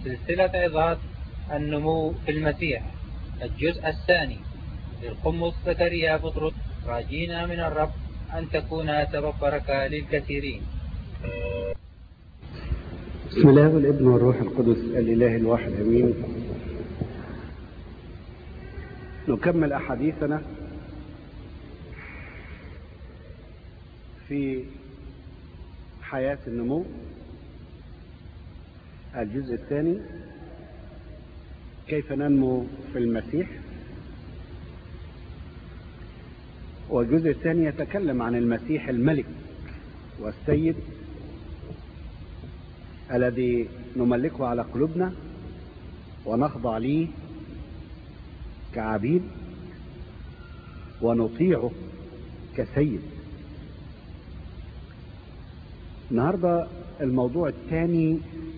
سلسلة عظات النمو في المسيح الجزء الثاني للقمص زكريا بطرس راجينا من الرب أن تكون سبب بركة للكثيرين بسم الله والابن والروح القدس الإله الواحد أمين نكمل أحاديثنا في حياة النمو الجزء الثاني كيف ننمو في المسيح والجزء الثاني يتكلم عن المسيح الملك والسيد الذي نملكه على قلوبنا ونخضع ليه كعبيد ونطيعه كسيد النهارده الموضوع الثاني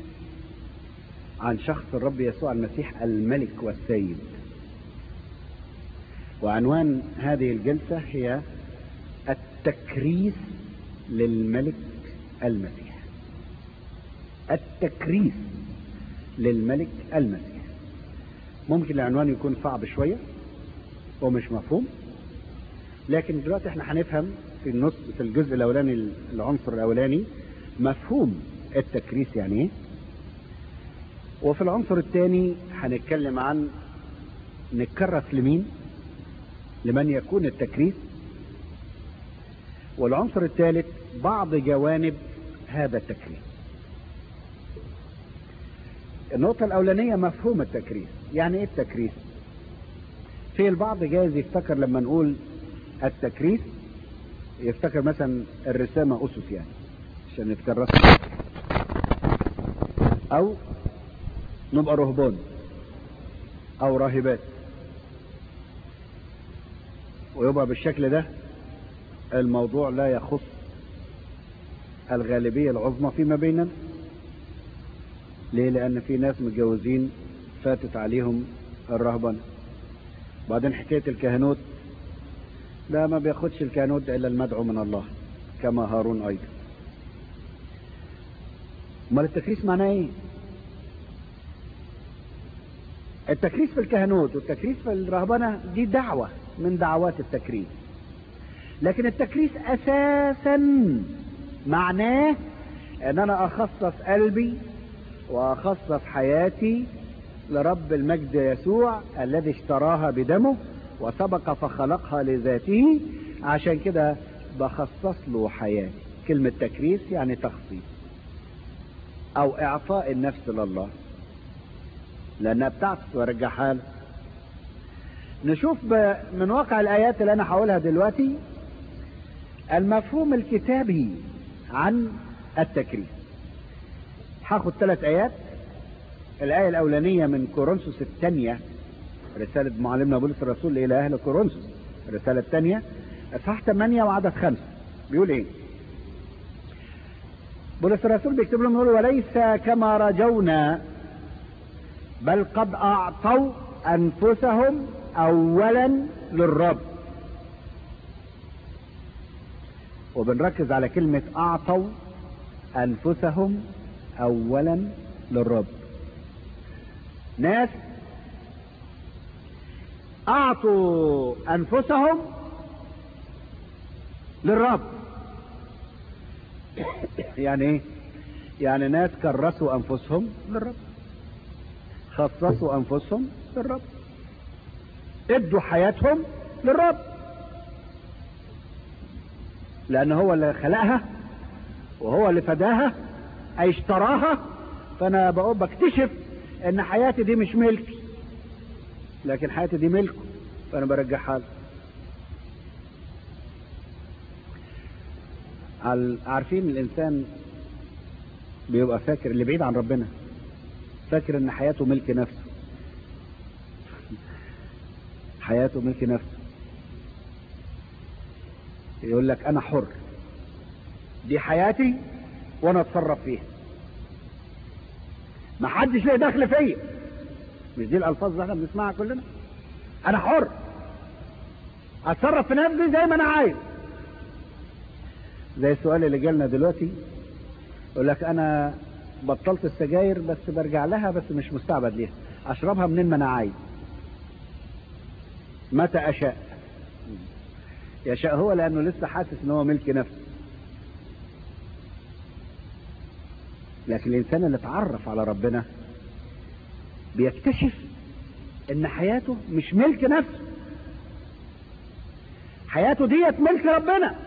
عن شخص الرب يسوع المسيح الملك والسيد وعنوان هذه الجلسة هي التكريس للملك المسيح التكريس للملك المسيح ممكن العنوان يكون صعب شوية ومش مفهوم لكن دلوقتي احنا هنفهم في النص في الجزء الاولاني العنصر الاولاني مفهوم التكريس يعني ايه وفي العنصر الثاني هنتكلم عن نكرس لمين لمن يكون التكريس والعنصر الثالث بعض جوانب هذا التكريس النقطة الأولانية مفهوم التكريس يعني إيه التكريس في البعض جايز يفتكر لما نقول التكريس يفتكر مثلا الرسامة أسس يعني عشان نتكرس أو نبقى رهبان أو راهبات ويبقى بالشكل ده الموضوع لا يخص الغالبية العظمى فيما بيننا ليه لأن في ناس متجوزين فاتت عليهم الرهبنة بعدين حكاية الكهنوت لا ما بياخدش الكهنوت ده إلا المدعو من الله كما هارون أيضا امال التكريس معناه ايه التكريس في الكهنوت والتكريس في الرهبنة دي دعوة من دعوات التكريس لكن التكريس اساسا معناه ان انا اخصص قلبي واخصص حياتي لرب المجد يسوع الذي اشتراها بدمه وسبق فخلقها لذاته عشان كده بخصص له حياتي كلمة تكريس يعني تخصيص او اعطاء النفس لله لانها بتاعته وارجعها له نشوف من واقع الايات اللي انا هقولها دلوقتي المفهوم الكتابي عن التكريس هاخد ثلاث ايات الايه الاولانيه من كورنثوس الثانيه رساله معلمنا بولس الرسول الى اهل كورنثوس الرساله الثانيه اصحاح 8 وعدد 5 بيقول ايه بولس الرسول بيكتب لهم يقول وليس كما رجونا بل قد اعطوا انفسهم اولا للرب وبنركز على كلمة اعطوا انفسهم اولا للرب ناس اعطوا انفسهم للرب يعني ايه يعني ناس كرسوا انفسهم للرب خصصوا انفسهم للرب ادوا حياتهم للرب لان هو اللي خلقها وهو اللي فداها اي اشتراها فانا بقول بكتشف ان حياتي دي مش ملكي لكن حياتي دي ملكه فانا برجعها له عارفين الانسان بيبقى فاكر اللي بعيد عن ربنا فاكر ان حياته ملك نفسه حياته ملك نفسه يقول لك انا حر دي حياتي وانا اتصرف فيها ما حدش له دخل فيا مش دي الالفاظ اللي احنا بنسمعها كلنا انا حر اتصرف في نفسي زي ما انا عايز زي السؤال اللي جالنا دلوقتي يقول لك انا بطلت السجاير بس برجع لها بس مش مستعبد ليها اشربها منين ما انا عايز متى اشاء يشاء هو لانه لسه حاسس ان هو ملك نفسه لكن الانسان اللي اتعرف على ربنا بيكتشف ان حياته مش ملك نفسه حياته ديت ملك ربنا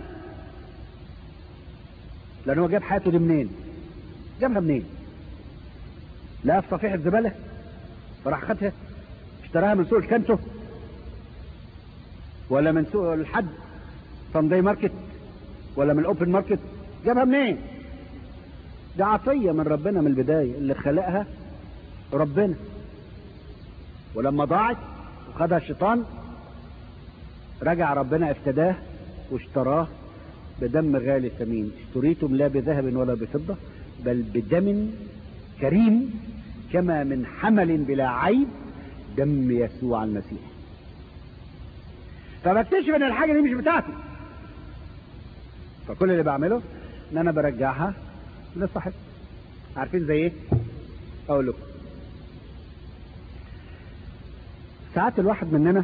لان هو جاب حياته دي منين جابها منين لا في صفيحة زبالة فراح خدها اشتراها من سوق الكانتو ولا من سوق الحد صندي ماركت ولا من الاوبن ماركت جابها منين دي عطية من ربنا من البداية اللي خلقها ربنا ولما ضاعت وخدها الشيطان رجع ربنا افتداه واشتراه بدم غالي ثمين اشتريتم لا بذهب ولا بفضة بل بدم كريم كما من حمل بلا عيب دم يسوع المسيح فبكتشف ان الحاجة دي مش بتاعتي فكل اللي بعمله ان انا برجعها لصاحب عارفين زي ايه اقول لكم ساعات الواحد مننا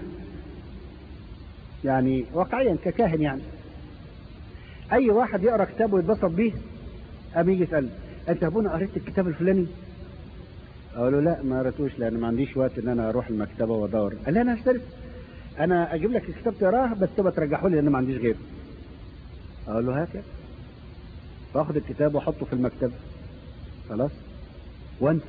يعني واقعيا ككاهن يعني اي واحد يقرا كتاب ويتبسط بيه قام يجي يسال انت يا ابونا قريت الكتاب الفلاني اقول له لا ما قريتوش لان ما عنديش وقت ان انا اروح المكتبه وادور قال لي انا هشتري انا اجيب لك الكتاب تقراه بس تبقى ترجحه لي لان ما عنديش غيره اقول له هات يا فاخد الكتاب واحطه في المكتبه خلاص وانسى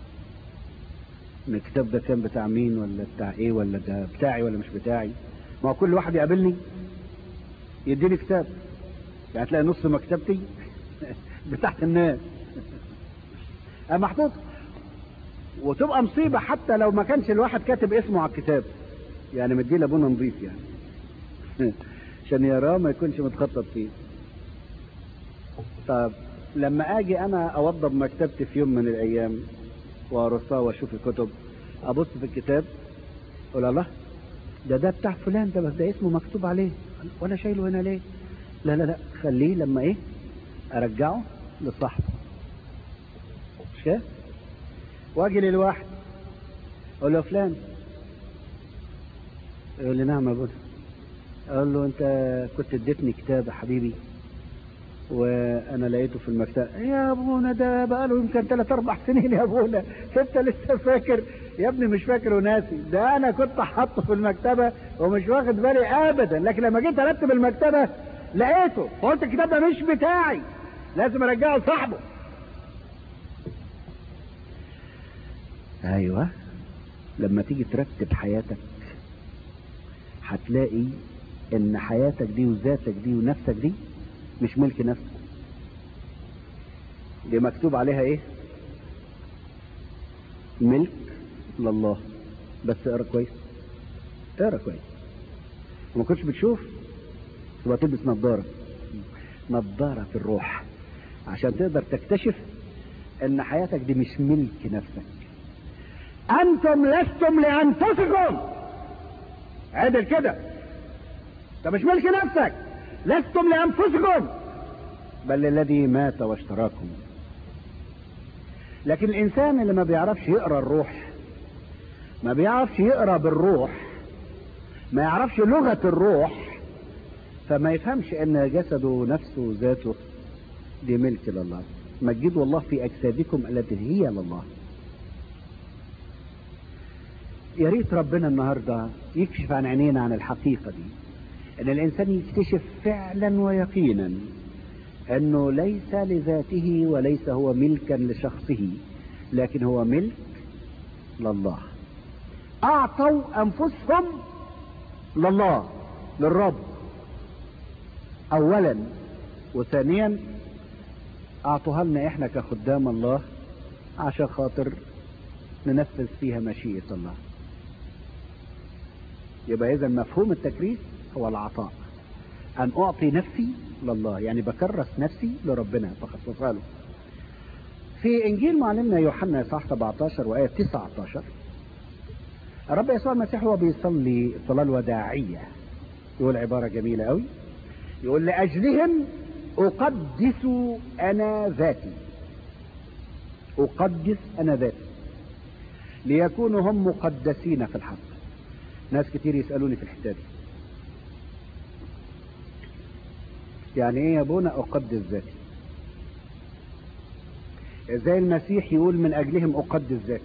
ان الكتاب ده كان بتاع مين ولا بتاع ايه ولا ده بتاعي ولا مش بتاعي ما هو كل واحد يقابلني يديني كتاب يعني تلاقي نص مكتبتي بتاعت الناس محطوط وتبقى مصيبة حتى لو ما كانش الواحد كاتب اسمه على الكتاب يعني مديه لابونا نظيف يعني عشان يراه ما يكونش متخطط فيه طب لما اجي انا اوضب مكتبتي في يوم من الايام وارصها واشوف الكتب ابص في الكتاب اقول الله ده ده بتاع فلان ده بس ده اسمه مكتوب عليه وانا شايله هنا ليه لا لا لا خليه لما ايه ارجعه لصاحبه مش كده واجي للواحد اقول له فلان يقول لي نعم يا ابونا اقول له انت كنت اديتني كتاب يا حبيبي وانا لقيته في المكتبه يا ابونا ده بقاله يمكن ثلاث اربع سنين يا ابونا انت لسه فاكر يا ابني مش فاكر وناسي ده انا كنت حاطه في المكتبه ومش واخد بالي ابدا لكن لما جيت ارتب المكتبه لقيته فقلت الكتاب ده مش بتاعي لازم ارجعه لصاحبه ايوه لما تيجي ترتب حياتك هتلاقي ان حياتك دي وذاتك دي ونفسك دي مش ملك نفسك دي مكتوب عليها ايه ملك لله بس اقرا كويس اقرا كويس وما كنتش بتشوف تبقى تلبس نظاره نظاره في الروح عشان تقدر تكتشف ان حياتك دي مش ملك نفسك انتم لستم لانفسكم عدل كده ده مش ملك نفسك لستم لانفسكم بل الذي مات واشتراكم لكن الانسان اللي ما بيعرفش يقرا الروح ما بيعرفش يقرا بالروح ما يعرفش لغه الروح فما يفهمش ان جسده ونفسه وذاته دي ملك لله مجدوا الله في اجسادكم التي هي لله يا ريت ربنا النهارده يكشف عن عينينا عن الحقيقه دي ان الانسان يكتشف فعلا ويقينا انه ليس لذاته وليس هو ملكا لشخصه لكن هو ملك لله اعطوا انفسهم لله للرب اولا وثانيا اعطوها لنا احنا كخدام الله عشان خاطر ننفذ فيها مشيئة الله يبقى اذا مفهوم التكريس هو العطاء ان اعطي نفسي لله يعني بكرس نفسي لربنا بخصصها له في انجيل معلمنا يوحنا صح 17 وايه 19 الرب يسوع المسيح هو بيصلي الصلاه الوداعيه يقول عباره جميله قوي يقول لاجلهم اقدس انا ذاتي أقدس أنا ذاتي ليكونوا هم مقدسين في الحق ناس كتير يسألوني في الحتة دي يعني ايه يا ابونا اقدس ذاتي ازاي المسيح يقول من اجلهم اقدس ذاتي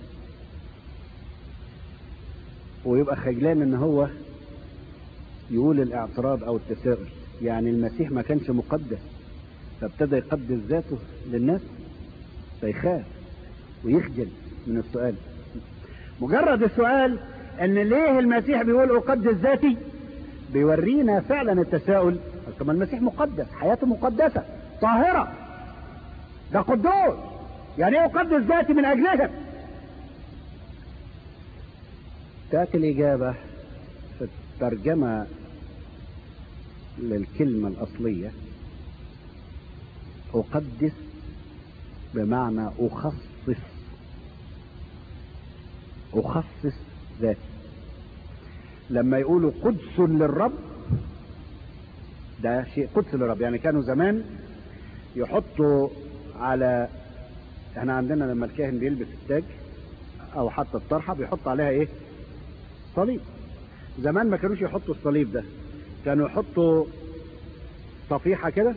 ويبقى خجلان ان هو يقول الاعتراض او التساؤل يعني المسيح ما كانش مقدس فابتدى يقدس ذاته للناس فيخاف ويخجل من السؤال مجرد السؤال ان ليه المسيح بيقول اقدس ذاتي بيورينا فعلا التساؤل طب المسيح مقدس حياته مقدسه طاهره ده قدوس يعني ايه اقدس ذاتي من اجلهم تاتي الاجابه في الترجمه للكلمه الاصليه اقدس بمعنى اخصص اخصص ذاتي لما يقولوا قدس للرب ده شيء قدس للرب يعني كانوا زمان يحطوا على احنا عندنا لما الكاهن بيلبس التاج او حتى الطرحه بيحط عليها ايه صليب زمان ما كانوش يحطوا الصليب ده كانوا يحطوا صفيحه كده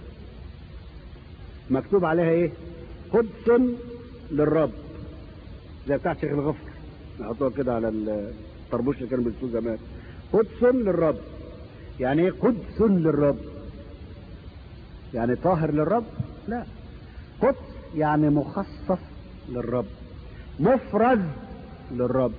مكتوب عليها ايه قدس للرب زي بتاعت شيخ الغفر يحطوها كده على الطربوش اللي كانوا بيلبسوه زمان قدس للرب يعني ايه قدس للرب يعني طاهر للرب لا قدس يعني مخصص للرب مفرز للرب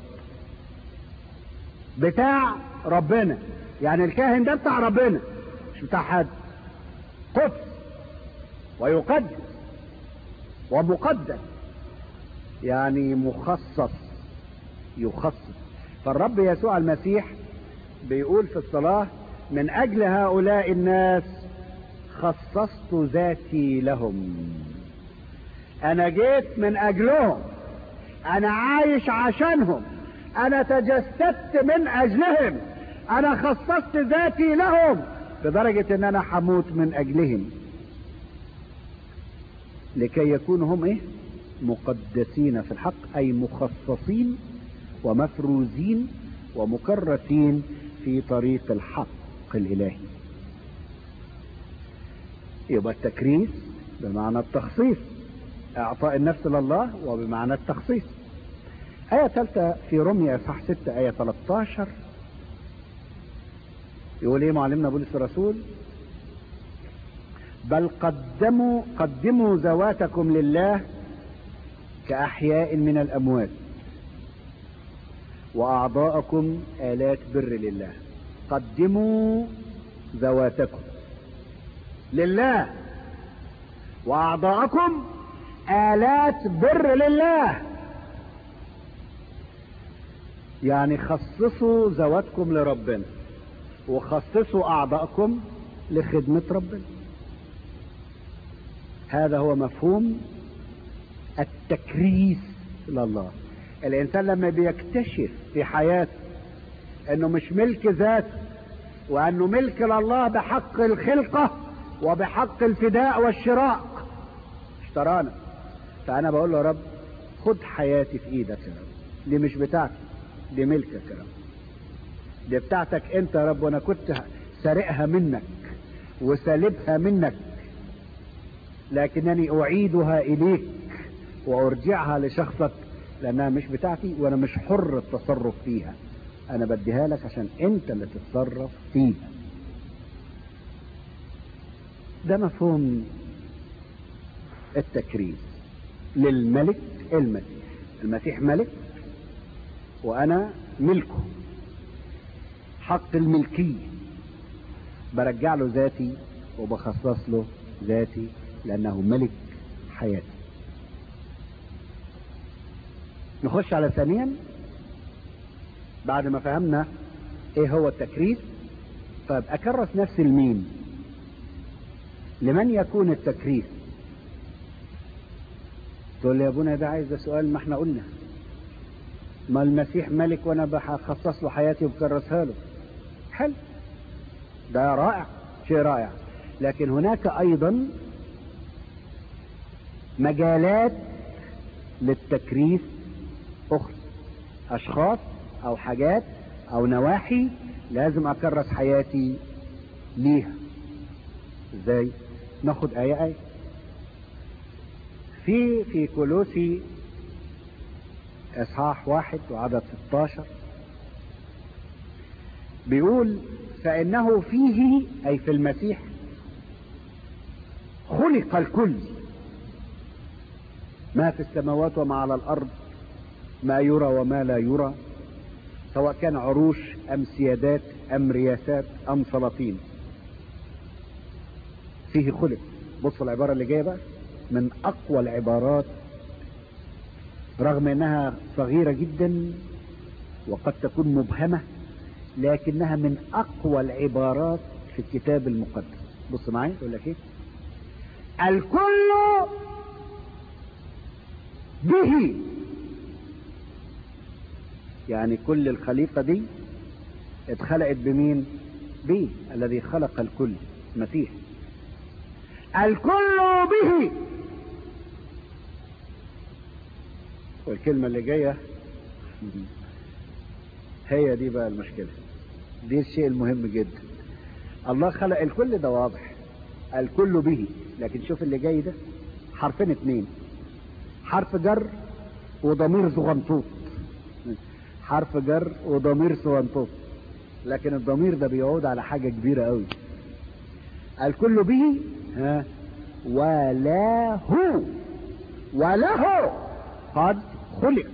بتاع ربنا يعني الكاهن ده بتاع ربنا مش بتاع حد قدس ويقدس ومقدس يعني مخصص يخصص فالرب يسوع المسيح بيقول في الصلاة من أجل هؤلاء الناس خصصت ذاتي لهم أنا جيت من أجلهم أنا عايش عشانهم أنا تجسدت من أجلهم أنا خصصت ذاتي لهم لدرجة أن أنا حموت من أجلهم لكي يكونوا هم إيه مقدسين في الحق أي مخصصين ومفروزين ومكرسين في طريق الحق الإلهي يبقى التكريس بمعنى التخصيص اعطاء النفس لله وبمعنى التخصيص آية ثالثة في رمية صح 6 آية 13 يقول ايه معلمنا بولس الرسول بل قدموا قدموا ذواتكم لله كأحياء من الأموات وأعضاءكم آلات بر لله قدموا ذواتكم لله وأعضاءكم آلات بر لله يعني خصصوا ذواتكم لربنا وخصصوا أعضاءكم لخدمة ربنا هذا هو مفهوم التكريس لله الإنسان لما بيكتشف في حياته أنه مش ملك ذات وأنه ملك لله بحق الخلقة وبحق الفداء والشراء اشترانا فأنا بقول له يا رب خد حياتي في إيدك يا رب دي مش بتاعتي دي ملكك يا رب دي بتاعتك أنت يا رب وأنا كنت سارقها منك وسالبها منك لكنني أعيدها إليك وأرجعها لشخصك لأنها مش بتاعتي وأنا مش حر التصرف فيها أنا بديها لك عشان أنت اللي تتصرف فيها ده مفهوم التكريس للملك المسيح المسيح ملك وأنا ملكه حق الملكية برجع له ذاتي وبخصص له ذاتي لأنه ملك حياتي نخش على ثانيا بعد ما فهمنا ايه هو التكريس طيب اكرس نفسي لمين لمن يكون التكريس تقول لي يا ابونا ده عايز ده سؤال ما احنا قلنا ما المسيح ملك وانا بخصص له حياتي وبكرسها له حلو ده رائع شيء رائع لكن هناك ايضا مجالات للتكريس اخرى اشخاص او حاجات او نواحي لازم اكرس حياتي ليها ازاي ناخد ايه ايه في في كولوسي اصحاح واحد وعدد 16 بيقول فانه فيه اي في المسيح خلق الكل ما في السماوات وما على الارض ما يرى وما لا يرى سواء كان عروش ام سيادات ام رياسات ام سلاطين فيه خلق بصوا العبارة اللي جاية بقى من اقوى العبارات رغم انها صغيرة جدا وقد تكون مبهمة لكنها من اقوى العبارات في الكتاب المقدس بص معايا يقول لك ايه الكل به يعني كل الخليقة دي اتخلقت بمين به الذي خلق الكل مسيح الكل به والكلمة اللي جاية هي دي بقى المشكلة دي الشيء المهم جدا الله خلق الكل ده واضح الكل به لكن شوف اللي جاي ده حرفين اتنين حرف جر وضمير صغنطوط حرف جر وضمير صغنطوط لكن الضمير ده بيعود على حاجة كبيرة قوي الكل به ها ولا هو وله قد خلق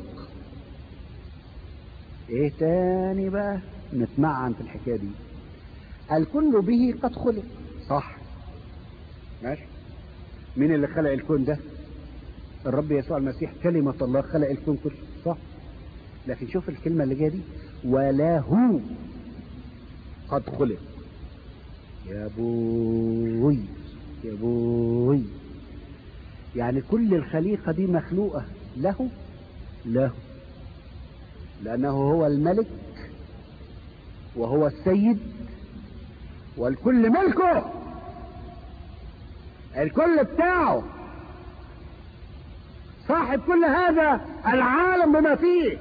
ايه تاني بقى نتمعن في الحكاية دي الكل به قد خلق صح ماشي مين اللي خلق الكون ده الرب يسوع المسيح كلمة الله خلق الكون كله صح لكن شوف الكلمة اللي جاية دي ولا هو قد خلق يا بوي يا بوي يعني كل الخليقة دي مخلوقة له له لأنه هو الملك وهو السيد والكل ملكه الكل بتاعه صاحب كل هذا العالم بما فيه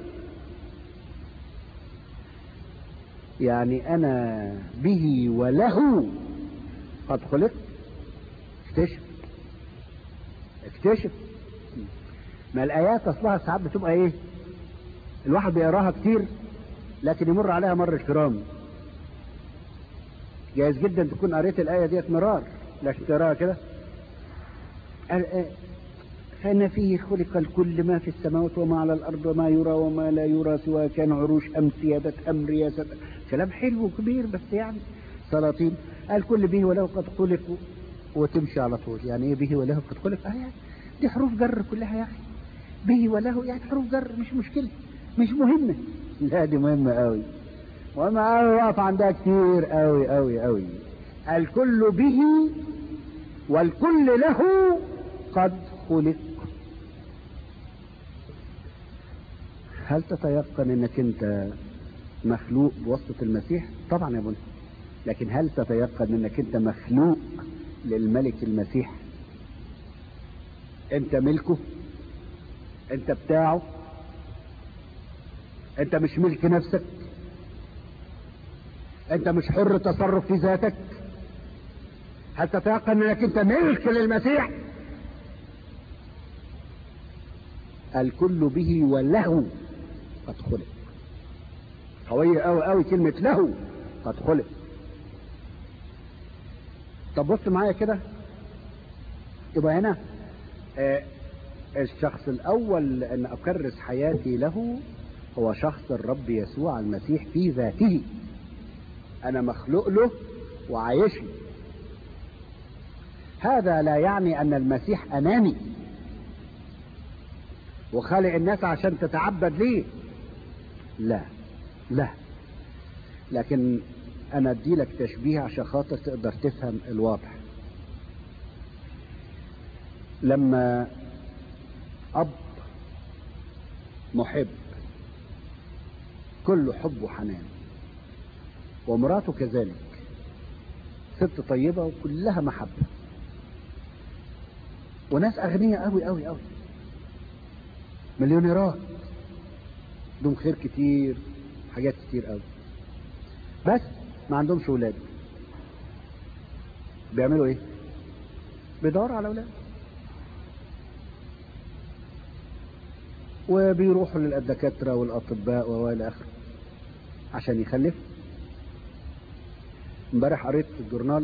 يعني انا به وله قد خلقت اكتشف اكتشف ما الايات اصلها ساعات بتبقى ايه الواحد بيقراها كتير لكن يمر عليها مر الكرام جايز جدا تكون قريت الايه ديت مرار لكن تقراها كده فإن فيه خلق الكل ما في السماوات وما على الأرض وما يرى وما لا يرى سواء كان عروش أم سيادة أم رياسة كلام حلو وكبير بس يعني سلاطين الكل به وله قد خلق وتمشي على طول يعني ايه به وله قد خلق اه يعني دي حروف جر كلها يا اخي به وله يعني حروف جر مش مشكلة مش مهمة لا دي مهمة قوي مهمة قوي واقف عندها كتير قوي قوي قوي الكل به والكل له قد خلق هل تتيقن انك انت مخلوق بواسطة المسيح طبعا يا بني لكن هل تتيقن انك انت مخلوق للملك المسيح انت ملكه انت بتاعه انت مش ملك نفسك انت مش حر تصرف في ذاتك هل تتيقن انك انت ملك للمسيح الكل به وله قد خلق قوية قوي قوي كلمة له قد خلق طب بص معايا كده يبقى هنا آه الشخص الاول ان اكرس حياتي له هو شخص الرب يسوع المسيح في ذاته انا مخلوق له وعايش له هذا لا يعني ان المسيح اناني وخالق الناس عشان تتعبد ليه لا لا لكن انا ادي لك تشبيه عشان خاطر تقدر تفهم الواضح لما اب محب كله حب وحنان ومراته كذلك ست طيبة وكلها محبة وناس أغنياء أوي أوي أوي مليونيرات عندهم خير كتير حاجات كتير قوي بس ما عندهمش ولاد بيعملوا ايه بيدوروا على اولاد وبيروحوا للدكاتره والاطباء والى اخره عشان يخلفوا امبارح قريت في الجورنال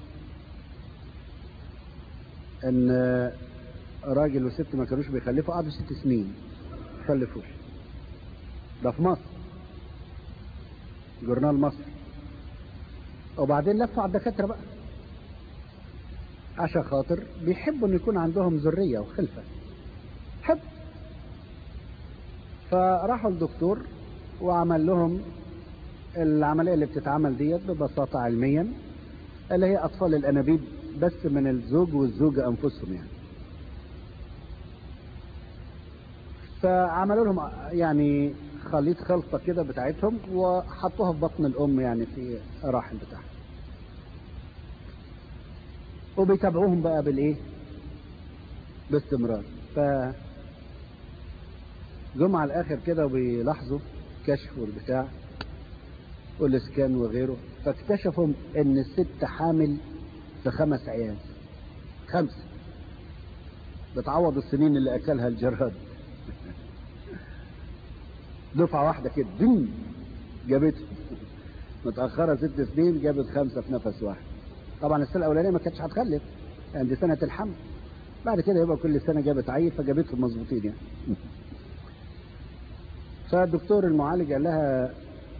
ان راجل وست ما كانوش بيخلفوا قعدوا ست سنين ما خلفوش ده في مصر جورنال مصر وبعدين لفوا على الدكاتره بقى عشان خاطر بيحبوا ان يكون عندهم ذريه وخلفه حب فراحوا الدكتور وعمل لهم العمليه اللي بتتعمل ديت ببساطه علميا اللي هي اطفال الانابيب بس من الزوج والزوجه انفسهم يعني فعملوا لهم يعني خليط خلطه كده بتاعتهم وحطوها في بطن الام يعني في الرحم بتاعها وبيتابعوهم بقى بالايه باستمرار ف جم على الاخر كده وبيلاحظوا كشف والبتاع والاسكان وغيره فاكتشفوا ان الست حامل في خمس عيال خمسه بتعوض السنين اللي اكلها الجراد دفعه واحده كده دم جابته متاخره ست سنين جابت خمسه في نفس واحد طبعا السنه الاولانيه ما كانتش هتخلف يعني دي سنه الحمل بعد كده يبقى كل سنه جابت عيل فجابتهم مظبوطين يعني فالدكتور المعالج قال لها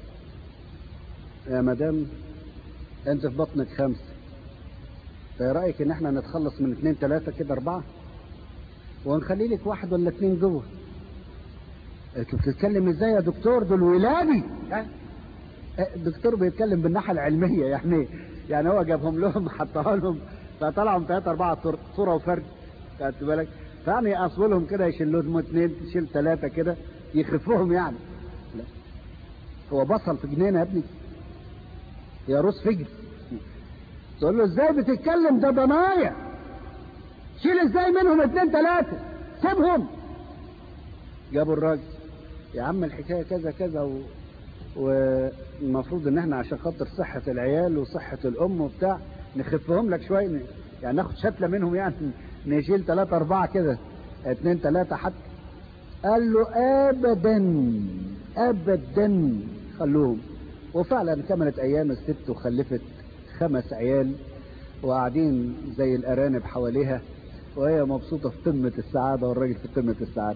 يا مدام انت في بطنك خمسه فايه رايك ان احنا نتخلص من اثنين ثلاثه كده اربعه ونخلي لك واحد ولا اثنين جوه انت بتتكلم ازاي يا دكتور دول ولادي الدكتور بيتكلم بالناحيه العلميه يعني يعني هو جابهم لهم حطها لهم فطلعوا ثلاثة أربعة صورة وفرد خدت بالك فيعني أصولهم كده يشيل لهم اثنين تشيل ثلاثة كده يخفوهم يعني لا هو بصل في جنينة يا ابني يا روس فجر تقول له ازاي بتتكلم ده ضنايا شيل ازاي منهم اثنين ثلاثة سيبهم جابوا الراجل يا عم الحكاية كذا كذا و... والمفروض ان احنا عشان خاطر صحة العيال وصحة الام وبتاع نخفهم لك شوية يعني ناخد شتلة منهم يعني نشيل ثلاثة اربعة كده اتنين ثلاثة حتى قال له ابدا ابدا خلوهم وفعلا كملت ايام الست وخلفت خمس عيال وقاعدين زي الارانب حواليها وهي مبسوطة في قمة السعادة والراجل في قمة السعادة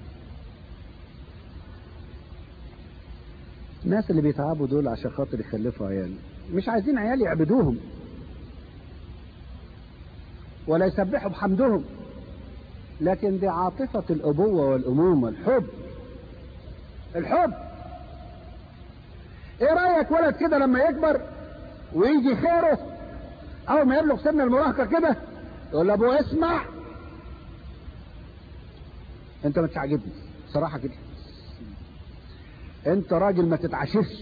الناس اللي بيتعبوا دول عشان خاطر يخلفوا عيال مش عايزين عيال يعبدوهم ولا يسبحوا بحمدهم لكن دي عاطفة الأبوة والأمومة الحب الحب ايه رأيك ولد كده لما يكبر ويجي خيره اول ما يبلغ سن المراهقة كده يقول لابوه اسمع انت مش عاجبني صراحة كده انت راجل ما تتعشفش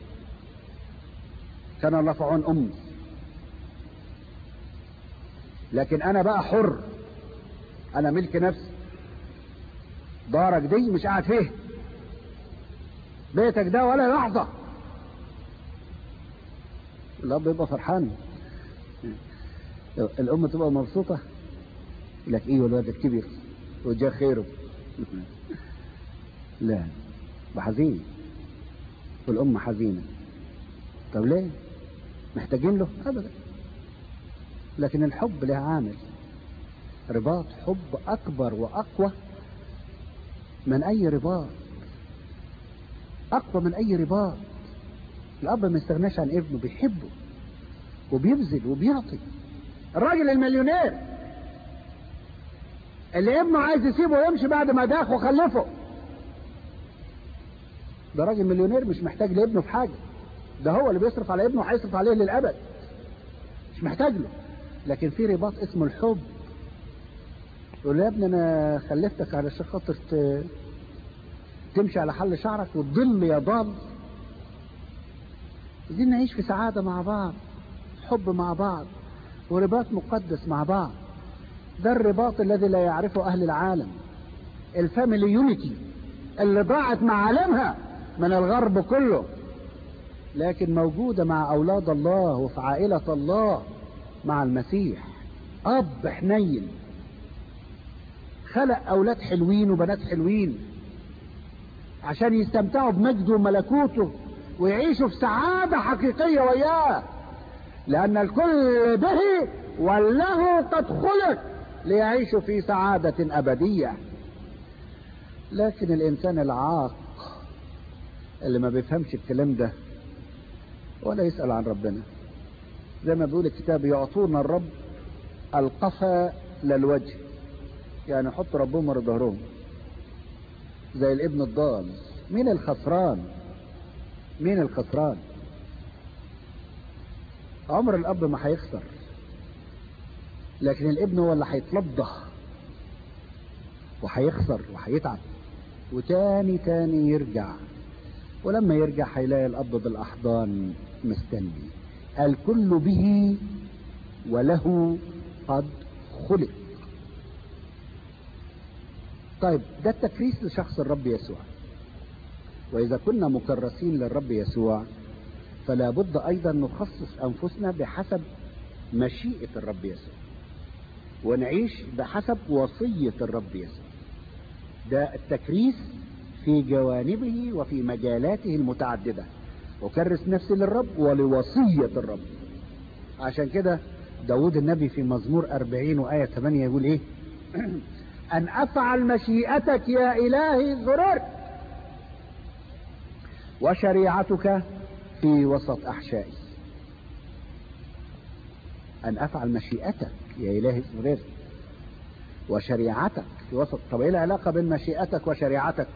كان الله في عون امي لكن انا بقى حر انا ملك نفسي دارك دي مش قاعد فيه بيتك ده ولا لحظة الاب يبقى فرحان الام تبقى مبسوطة لك ايه الواد الكبير وجا خيره لا بحزين والأم حزينة طب ليه محتاجين له أبدا لكن الحب له عامل رباط حب أكبر وأقوى من أي رباط أقوى من أي رباط الأب ما يستغناش عن ابنه بيحبه وبيبذل وبيعطي الراجل المليونير اللي ابنه عايز يسيبه ويمشي بعد ما داخ وخلفه ده راجل مليونير مش محتاج لابنه في حاجة ده هو اللي بيصرف على ابنه وهيصرف عليه للأبد مش محتاج له لكن في رباط اسمه الحب يقول له يا ابني انا خلفتك علشان خاطر ت... تمشي على حل شعرك وتضل يا ضال عايزين نعيش في سعادة مع بعض حب مع بعض ورباط مقدس مع بعض ده الرباط الذي لا يعرفه أهل العالم الفاميلي يونيتي اللي ضاعت معالمها من الغرب كله لكن موجودة مع أولاد الله وفي عائلة الله مع المسيح أب حنين خلق أولاد حلوين وبنات حلوين عشان يستمتعوا بمجده وملكوته ويعيشوا في سعادة حقيقية وياه لأن الكل به وله قد خلق ليعيشوا في سعادة أبدية لكن الإنسان العاق اللي ما بيفهمش الكلام ده ولا يسأل عن ربنا زي ما بيقول الكتاب يعطون الرب القفا للوجه يعني حط ربهم ورا ظهرهم زي الابن الضال مين الخسران مين الخسران عمر الاب ما هيخسر لكن الابن هو اللي هيتلضى وهيخسر وهيتعب وتاني تاني يرجع ولما يرجع هيلاقي الاب بالاحضان مستني الكل به وله قد خلق طيب ده التكريس لشخص الرب يسوع واذا كنا مكرسين للرب يسوع فلا بد ايضا نخصص انفسنا بحسب مشيئه الرب يسوع ونعيش بحسب وصيه الرب يسوع ده التكريس في جوانبه وفي مجالاته المتعدده اكرس نفسي للرب ولوصيه الرب عشان كده داود النبي في مزمور 40 وآية 8 يقول ايه ان افعل مشيئتك يا الهي ضررت وشريعتك في وسط احشائي ان افعل مشيئتك يا الهي ضررت وشريعتك في وسط طب ايه العلاقه بين مشيئتك وشريعتك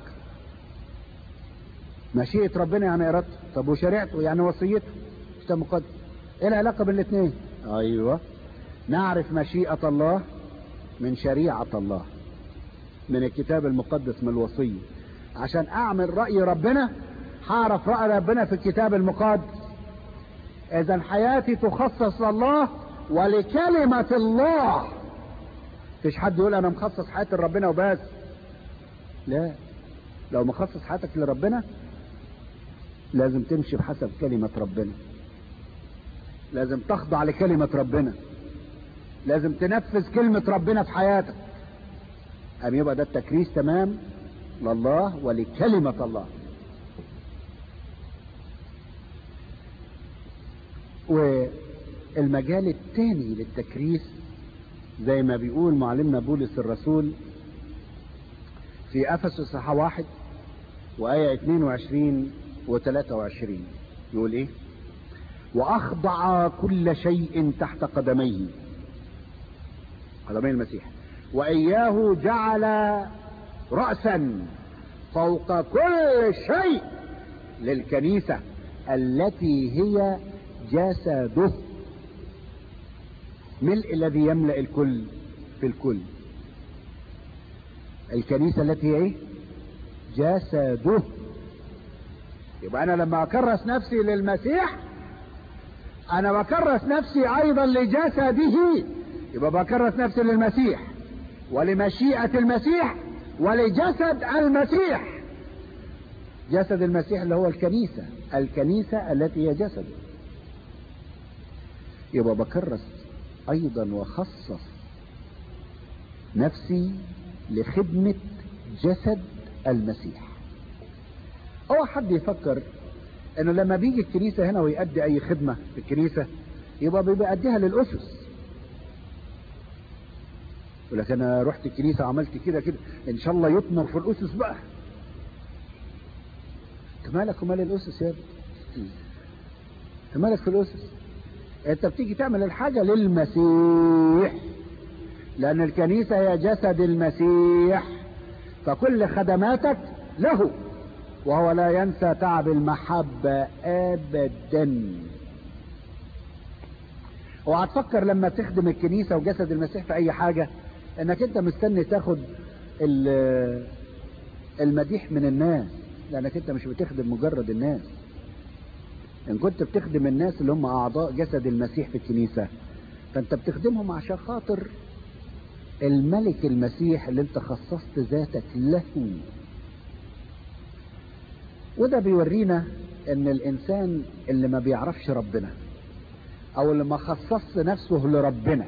مشيئه ربنا يعني ارادته طب وشريعته يعني وصيته كتاب مقدس ايه العلاقه بين الاثنين ايوه نعرف مشيئه الله من شريعه الله من الكتاب المقدس من الوصيه عشان اعمل راي ربنا هعرف راي ربنا في الكتاب المقدس اذا حياتي تخصص لله ولكلمه الله مفيش حد يقول انا مخصص حياتي لربنا وبس لا لو مخصص حياتك لربنا لازم تمشي بحسب كلمة ربنا لازم تخضع لكلمة ربنا لازم تنفذ كلمة ربنا في حياتك أم يبقى ده التكريس تمام لله ولكلمة الله والمجال الثاني للتكريس زي ما بيقول معلمنا بولس الرسول في افسس صحة واحد وآية 22 و 23 يقول ايه واخضع كل شيء تحت قدميه قدمي المسيح واياه جعل رأسا فوق كل شيء للكنيسة التي هي جسده ملء الذي يملأ الكل في الكل الكنيسة التي هي ايه جسده يبقى انا لما اكرس نفسي للمسيح انا بكرس نفسي ايضا لجسده يبقى بكرس نفسي للمسيح ولمشيئة المسيح ولجسد المسيح جسد المسيح اللي هو الكنيسة الكنيسة التي هي جسده يبقى بكرس ايضا وخصص نفسي لخدمة جسد المسيح هو حد يفكر انه لما بيجي الكنيسة هنا ويأدي اي خدمة في الكنيسة يبقى بيأديها للأسس يقول لك انا رحت الكنيسة وعملت كده كده ان شاء الله يطمر في الأسس بقى انت مالك ومال الأسس يا ابني انت مالك في الأسس انت بتيجي تعمل الحاجة للمسيح لأن الكنيسة هي جسد المسيح فكل خدماتك له وهو لا ينسى تعب المحبة أبدا وهتفكر لما تخدم الكنيسة وجسد المسيح في أي حاجة إنك أنت مستني تاخد المديح من الناس لأنك أنت مش بتخدم مجرد الناس إن كنت بتخدم الناس اللي هم أعضاء جسد المسيح في الكنيسة فأنت بتخدمهم عشان خاطر الملك المسيح اللي انت خصصت ذاتك له وده بيورينا ان الانسان اللي ما بيعرفش ربنا او اللي ما خصصش نفسه لربنا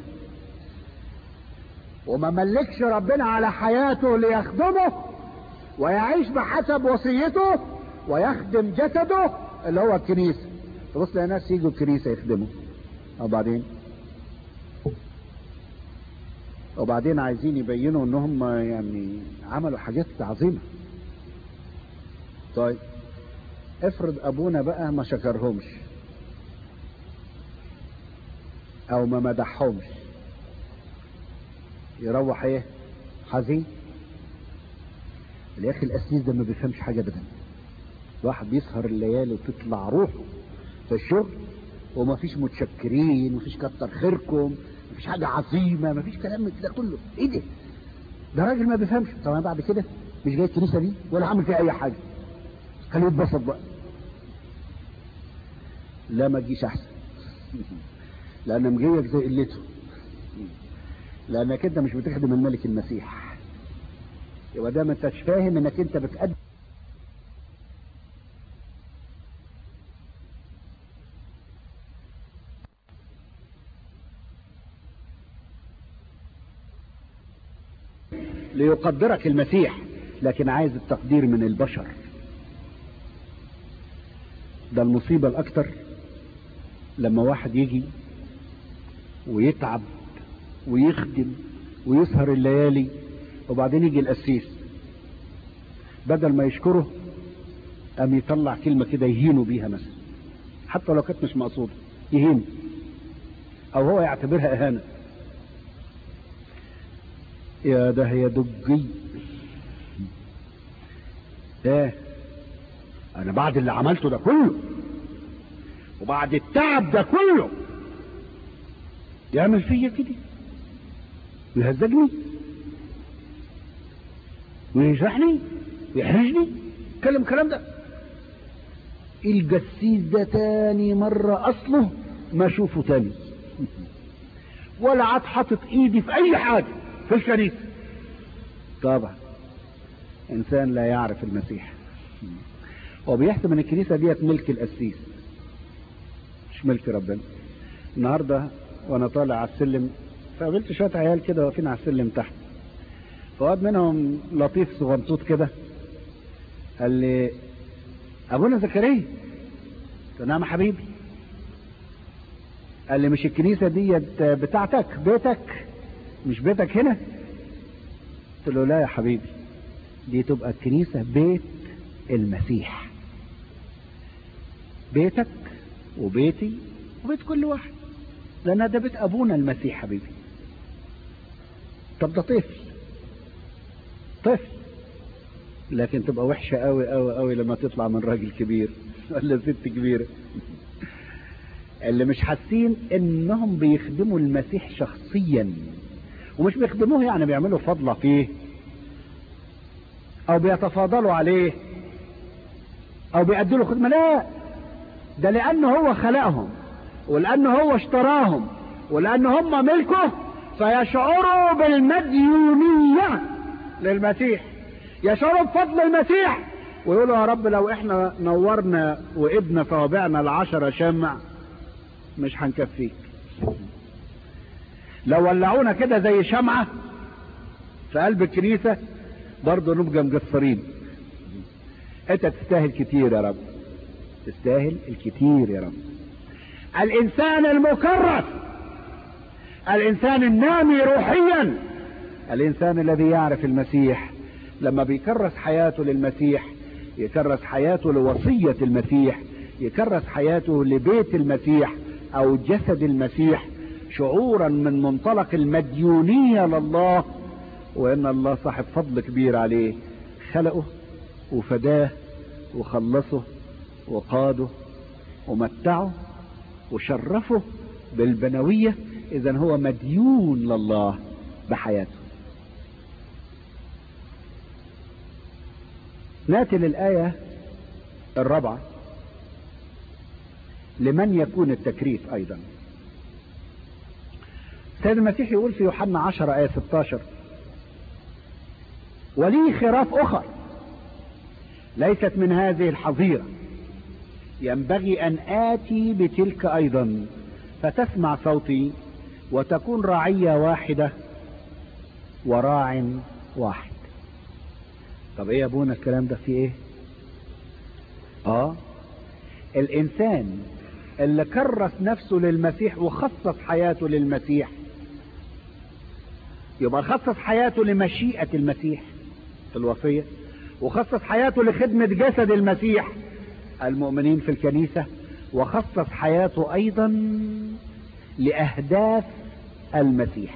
وما ملكش ربنا على حياته ليخدمه ويعيش بحسب وصيته ويخدم جسده اللي هو الكنيسة تبص لها ناس يجوا الكنيسة يخدموا وبعدين وبعدين عايزين يبينوا انهم يعني عملوا حاجات عظيمة طيب افرض ابونا بقى ما شكرهمش او ما مدحهمش يروح ايه حزين يا اخي القسيس ده ما بيفهمش حاجه ابدا واحد بيسهر الليالي وتطلع روحه في الشغل وما فيش متشكرين ومفيش كتر خيركم مفيش حاجه عظيمه مفيش كلام من كده كله ايه ده ده راجل ما بيفهمش طب انا بعد كده مش جاي الكنيسه دي ولا عامل فيها اي حاجه خليه يتبسط بقى لا ما تجيش احسن لان مجيك زي قلته لانك انت مش بتخدم الملك المسيح يبقى ده ما انتش فاهم انك انت بتقدم ليقدرك المسيح لكن عايز التقدير من البشر ده المصيبة الأكتر لما واحد يجي ويتعب ويخدم ويسهر الليالي وبعدين يجي القسيس بدل ما يشكره قام يطلع كلمة كده يهينه بيها مثلا حتى لو كانت مش مقصودة يهينه أو هو يعتبرها إهانة يا ده يا دجي ايه انا بعد اللي عملته ده كله وبعد التعب ده كله يعمل فيا كده ويهزجني ويجرحني ويحرجني يتكلم الكلام ده الجسيس ده تاني مرة اصله ما اشوفه تاني ولا عاد حاطط ايدي في اي حاجة في الكنيسة طبعا انسان لا يعرف المسيح وبيحسب ان الكنيسة ديت ملك القسيس مش ملك ربنا النهاردة وانا طالع على السلم فقابلت شوية عيال كده واقفين على السلم تحت فواد منهم لطيف صغنطوط كده قال لي ابونا زكريا قلت نعم حبيبي قال لي مش الكنيسة ديت بتاعتك بيتك مش بيتك هنا قلت له لا يا حبيبي دي تبقى الكنيسة بيت المسيح بيتك وبيتي وبيت كل واحد لان ده بيت ابونا المسيح حبيبي طب ده طفل طفل لكن تبقى وحشة قوي قوي قوي لما تطلع من راجل كبير ولا ست كبيرة اللي مش حاسين انهم بيخدموا المسيح شخصيا ومش بيخدموه يعني بيعملوا فضلة فيه او بيتفاضلوا عليه او بيأدوا له خدمة لا ده لانه هو خلقهم ولانه هو اشتراهم ولان هم ملكه فيشعروا بالمديونية للمسيح يشعروا بفضل المسيح ويقولوا يا رب لو احنا نورنا وابنا صوابعنا العشرة شمع مش هنكفيك لو ولعونا كده زي شمعة في قلب الكنيسة برضه نبقى مقصرين انت تستاهل كتير يا رب تستاهل الكتير يا رب الانسان المكرس الانسان النامي روحيا الانسان الذي يعرف المسيح لما بيكرس حياته للمسيح يكرس حياته لوصية المسيح يكرس حياته لبيت المسيح او جسد المسيح شعورا من منطلق المديونية لله وان الله صاحب فضل كبير عليه خلقه وفداه وخلصه وقاده ومتعه وشرفه بالبنوية اذا هو مديون لله بحياته ناتي للآية الرابعة لمن يكون التكريس أيضا سيد المسيح يقول في يوحنا 10 آية 16 ولي خراف أخر ليست من هذه الحظيرة ينبغي أن آتي بتلك أيضا فتسمع صوتي وتكون رعية واحدة وراع واحد طب ايه يا ابونا الكلام ده في ايه اه الانسان اللي كرس نفسه للمسيح وخصص حياته للمسيح يبقى خصص حياته لمشيئة المسيح في الوصية وخصص حياته لخدمة جسد المسيح المؤمنين في الكنيسة وخصص حياته ايضا لاهداف المسيح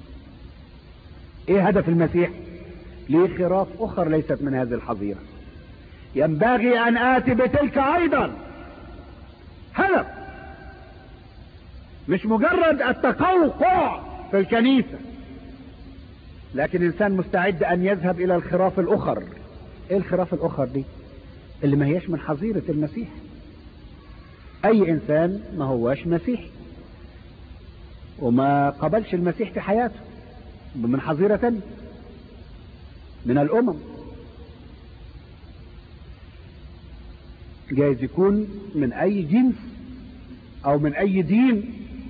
ايه هدف المسيح ليه خراف اخر ليست من هذه الحظيرة ينبغي ان اتي بتلك ايضا هدف مش مجرد التقوقع في الكنيسة لكن انسان مستعد ان يذهب الى الخراف الاخر ايه الخراف الاخر دي اللي ما هياش من حظيرة المسيح اي انسان ما هواش مسيحي وما قبلش المسيح في حياته من حظيرة تانية من الامم جايز يكون من اي جنس او من اي دين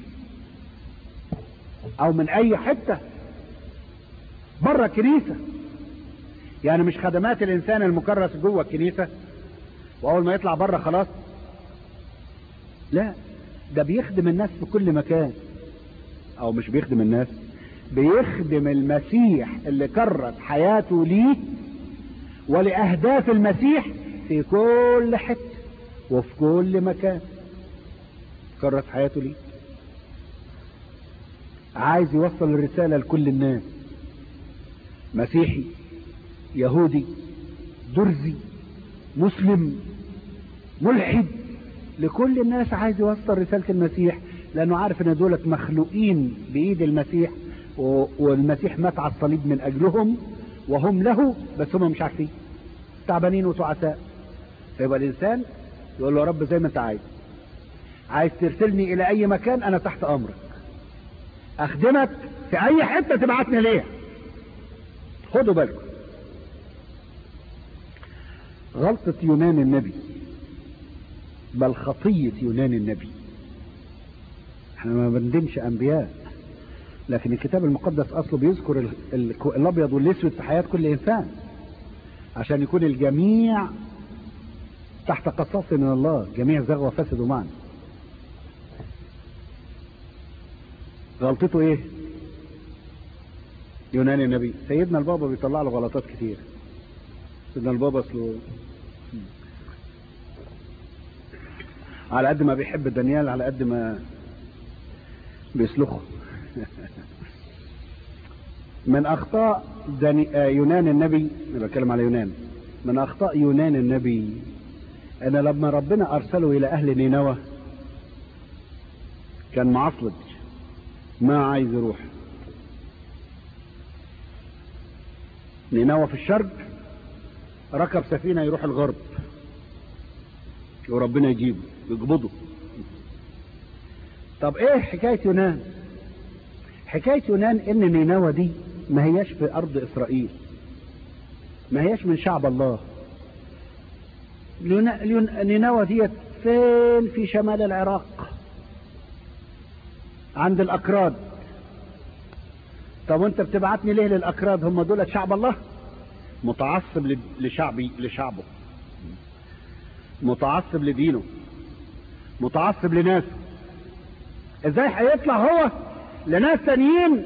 او من اي حتة بره الكنيسة يعني مش خدمات الانسان المكرس جوه الكنيسة واول ما يطلع بره خلاص لا ده بيخدم الناس في كل مكان او مش بيخدم الناس بيخدم المسيح اللي كرس حياته ليه ولاهداف المسيح في كل حته وفي كل مكان كرس حياته ليه عايز يوصل الرسالة لكل الناس مسيحي يهودي درزي مسلم ملحد لكل الناس عايز يوصل رسالة المسيح لانه عارف ان دولت مخلوقين بايد المسيح والمسيح مات على الصليب من اجلهم وهم له بس هم مش عارفين تعبانين وتعساء فيبقى الانسان يقول له يا رب زي ما انت عايز عايز ترسلني الى اي مكان انا تحت امرك اخدمك في اي حتة تبعتني ليها خدوا بالكم غلطة يونان النبي بل خطية يونان النبي احنا ما بندمش انبياء لكن الكتاب المقدس اصله بيذكر ال- ال- الابيض والاسود في حياة كل انسان عشان يكون الجميع تحت قصاص من الله جميع زغوة فسدوا معا غلطته ايه يونان النبي سيدنا البابا بيطلع له غلطات كتير سيدنا البابا اصله على قد ما بيحب دانيال على قد ما بيسلخه من اخطاء داني... آه يونان النبي انا بتكلم على يونان من اخطاء يونان النبي ان لما ربنا ارسله الى اهل نينوى كان معصلج ما عايز يروح نينوى في الشرق ركب سفينة يروح الغرب وربنا يجيبه يقبضه طب ايه حكاية يونان حكاية يونان ان نينوى دي ما هياش في ارض اسرائيل ما هياش من شعب الله ليون- ليون- نينوى ديت فين في شمال العراق عند الاكراد طب وانت بتبعتني ليه للاكراد هم دول شعب الله متعصب ل- لشعبي لشعبه متعصب لدينه متعصب لناسه ازاي هيطلع هو لناس تانيين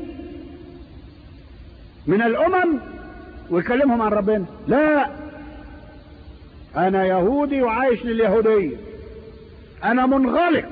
من الامم ويكلمهم عن ربنا لا انا يهودي وعايش لليهودية انا منغلق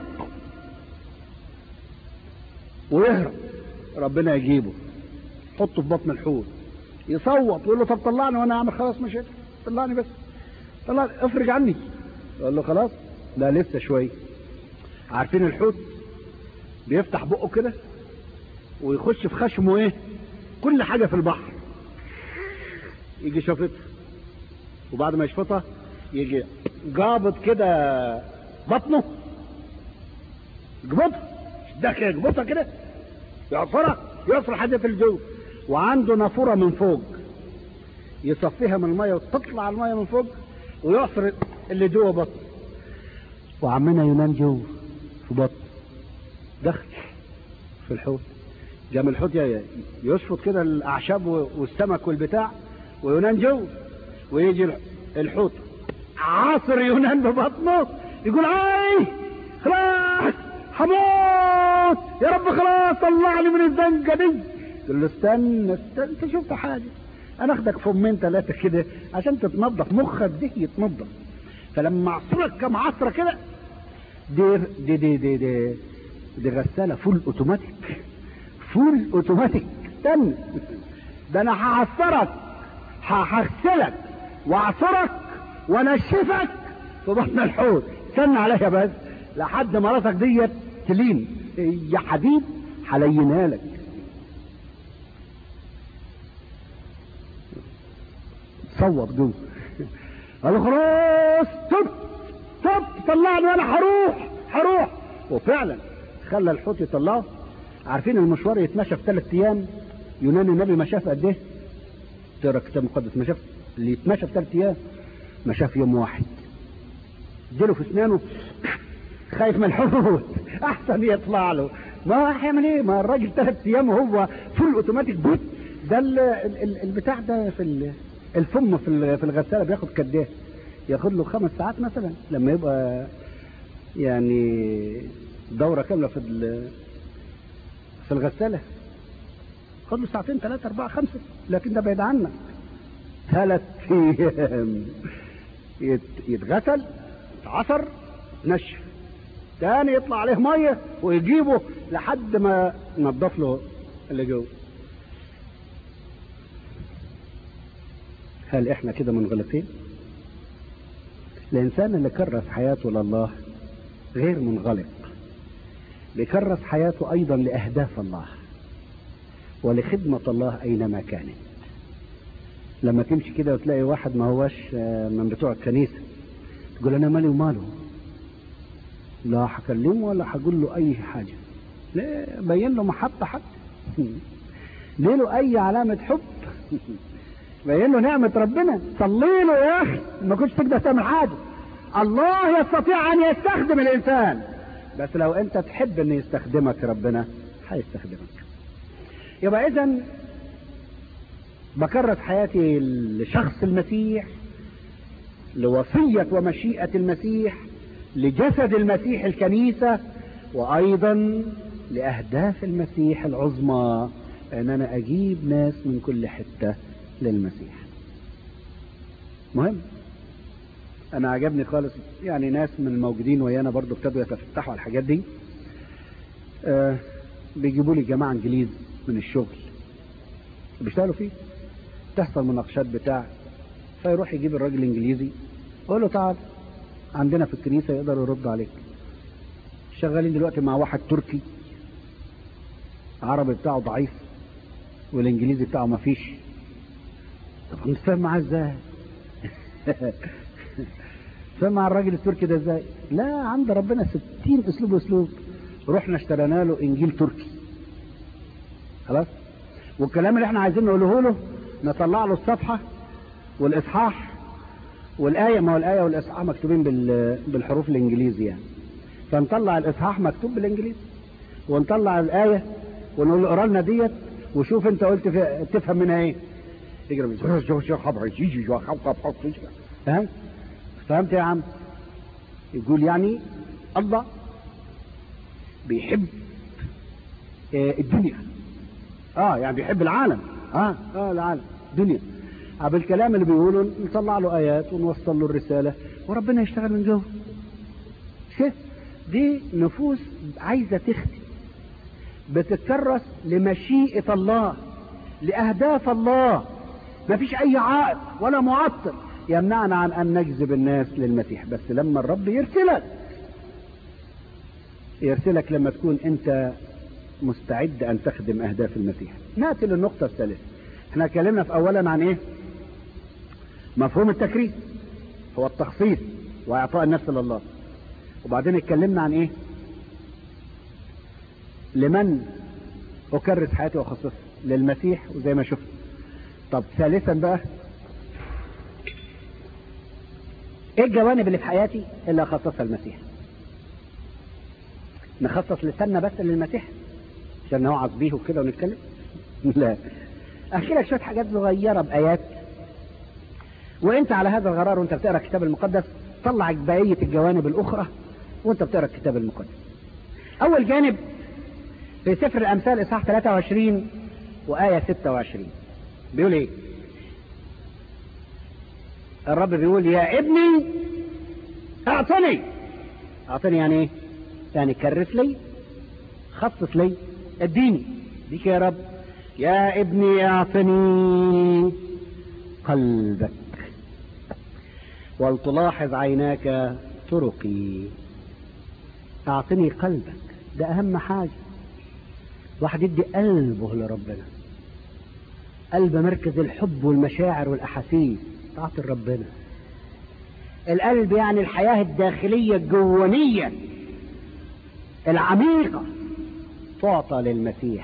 ويهرب ربنا يجيبه حطه في بطن الحوت يصوت يقول له طب طلعني وانا اعمل خلاص مش قادر. طلعني بس طلعني افرج عني يقول له خلاص لا لسه شويه عارفين الحوت بيفتح بقه كده ويخش في خشمه ايه كل حاجه في البحر يجي شافطها وبعد ما يشفطها يجي جابط كده بطنه يجبطها ده كده يجبطها كده يعصرها يعصر حاجة في الجو وعنده نافورة من فوق يصفيها من المية وتطلع المية من فوق ويعصر اللي جوه بطن وعمنا ينام جوه في بطن دخل في الحوت جام الحوت يشفط كده الاعشاب والسمك والبتاع ويونان جوه ويجي الحوت عاصر يونان ببطنه يقول اي خلاص هموت يا رب خلاص طلعني من الزنقه دي يقول له استنى استنى انت شفت حاجه انا اخدك فمين ثلاثه كده عشان تتنضف مخك ده يتنضف فلما اعصرك كم عصره كده دي دي دي دي دي, دي غساله فول اوتوماتيك فول اوتوماتيك استنى ده انا هعصرك هغسلك واعصرك وانشفك في بطن الحوت استنى عليا بس لحد ما راسك ديت تلين يا حبيب هلينها لك صوت جوه قال له خلاص تب تب طلعني وانا هروح هروح وفعلا خلى الحوت يطلعه عارفين المشوار يتمشى في ثلاث ايام يونان النبي مشاه في قد ايه؟ تقرا الكتاب المقدس مشاه اللي يتمشى في ثلاث ايام مشاه في يوم واحد اديله في اسنانه خايف من الحوت احسن يطلع له ما هيعمل ايه ما الراجل ثلاث ايام وهو فول اوتوماتيك بوت ده ال ال البتاع ده في الفم في في الغساله بياخد قد ايه ياخد له خمس ساعات مثلا لما يبقى يعني دوره كامله في في الغساله خد له ساعتين ثلاثة أربعة خمسة لكن ده بعيد عنك ثلاث أيام يتغسل يتعصر نشف تاني يطلع عليه مية ويجيبه لحد ما نضف له اللي جوه هل احنا كده منغلقين الانسان اللي كرس حياته لله غير منغلق بيكرس حياته ايضا لاهداف الله ولخدمة الله اينما كانت لما تمشي كده وتلاقي واحد ما هوش من بتوع الكنيسة تقول انا مالي وماله لا هكلمه ولا هقول له اي حاجة لا بين له محبة حتى له اي علامة حب بين له نعمة ربنا صلي له يا اخي ما كنتش تقدر تعمل حاجة الله يستطيع ان يستخدم الانسان بس لو انت تحب ان يستخدمك ربنا هيستخدمك يبقى اذا بكرس حياتي لشخص المسيح لوصية ومشيئة المسيح لجسد المسيح الكنيسة وايضا لاهداف المسيح العظمى ان انا اجيب ناس من كل حتة للمسيح مهم انا عجبني خالص يعني ناس من الموجودين ويانا برضو ابتدوا يتفتحوا على الحاجات دي آه بيجيبوا لي جماعة انجليز من الشغل بيشتغلوا فيه تحصل مناقشات بتاع فيروح يجيب الراجل الانجليزي يقول له تعال عندنا في الكنيسة يقدر يرد عليك شغالين دلوقتي مع واحد تركي عربي بتاعه ضعيف والانجليزي بتاعه ما فيش طب هنتفاهم معاه ازاي فاهم مع الراجل التركي ده ازاي لا عند ربنا ستين اسلوب اسلوب رحنا اشترينا له انجيل تركي خلاص والكلام اللي احنا عايزين نقوله له نطلع له الصفحة والاصحاح والآية ما هو الآية والإصحاح مكتوبين بالحروف الإنجليزي يعني فنطلع الإصحاح مكتوب بالإنجليزي ونطلع الآية ونقول له اقرا لنا ديت وشوف أنت قلت في... تفهم منها إيه فهمت؟ فهمت يا عم؟ يقول يعني الله بيحب الدنيا اه يعني بيحب العالم اه اه العالم دنيا بالكلام اللي بيقوله نطلع له ايات ونوصل له الرساله وربنا يشتغل من جوه شوف دي نفوس عايزه تخدم بتتكرس لمشيئه الله لاهداف الله ما فيش اي عائق ولا معطل يمنعنا عن ان نجذب الناس للمسيح بس لما الرب يرسلك يرسلك لما تكون انت مستعد ان تخدم اهداف المسيح ناتي للنقطه الثالثه احنا اتكلمنا في اولا عن ايه مفهوم التكريس هو التخصيص واعطاء النفس لله وبعدين اتكلمنا عن ايه لمن أكرس حياتي وأخصصها للمسيح وزي ما شفت طب ثالثا بقى ايه الجوانب اللي في حياتي اللي اخصصها المسيح نخصص لساننا بس للمسيح عشان نوعظ بيه وكده ونتكلم لا احكي لك شويه حاجات صغيره بايات وانت على هذا الغرار وانت بتقرا الكتاب المقدس طلع بقيه الجوانب الاخرى وانت بتقرا الكتاب المقدس اول جانب في سفر الامثال اصحاح 23 وايه 26 بيقول ايه الرب بيقول يا ابني اعطني اعطني يعني ايه يعني كرس لي خصص لي اديني ديك يا رب يا ابني اعطني قلبك ولتلاحظ عيناك طرقي اعطني قلبك ده اهم حاجة واحد يدي قلبه لربنا قلب مركز الحب والمشاعر والاحاسيس تعطي ربنا القلب يعني الحياة الداخلية الجوانية العميقة تعطى للمسيح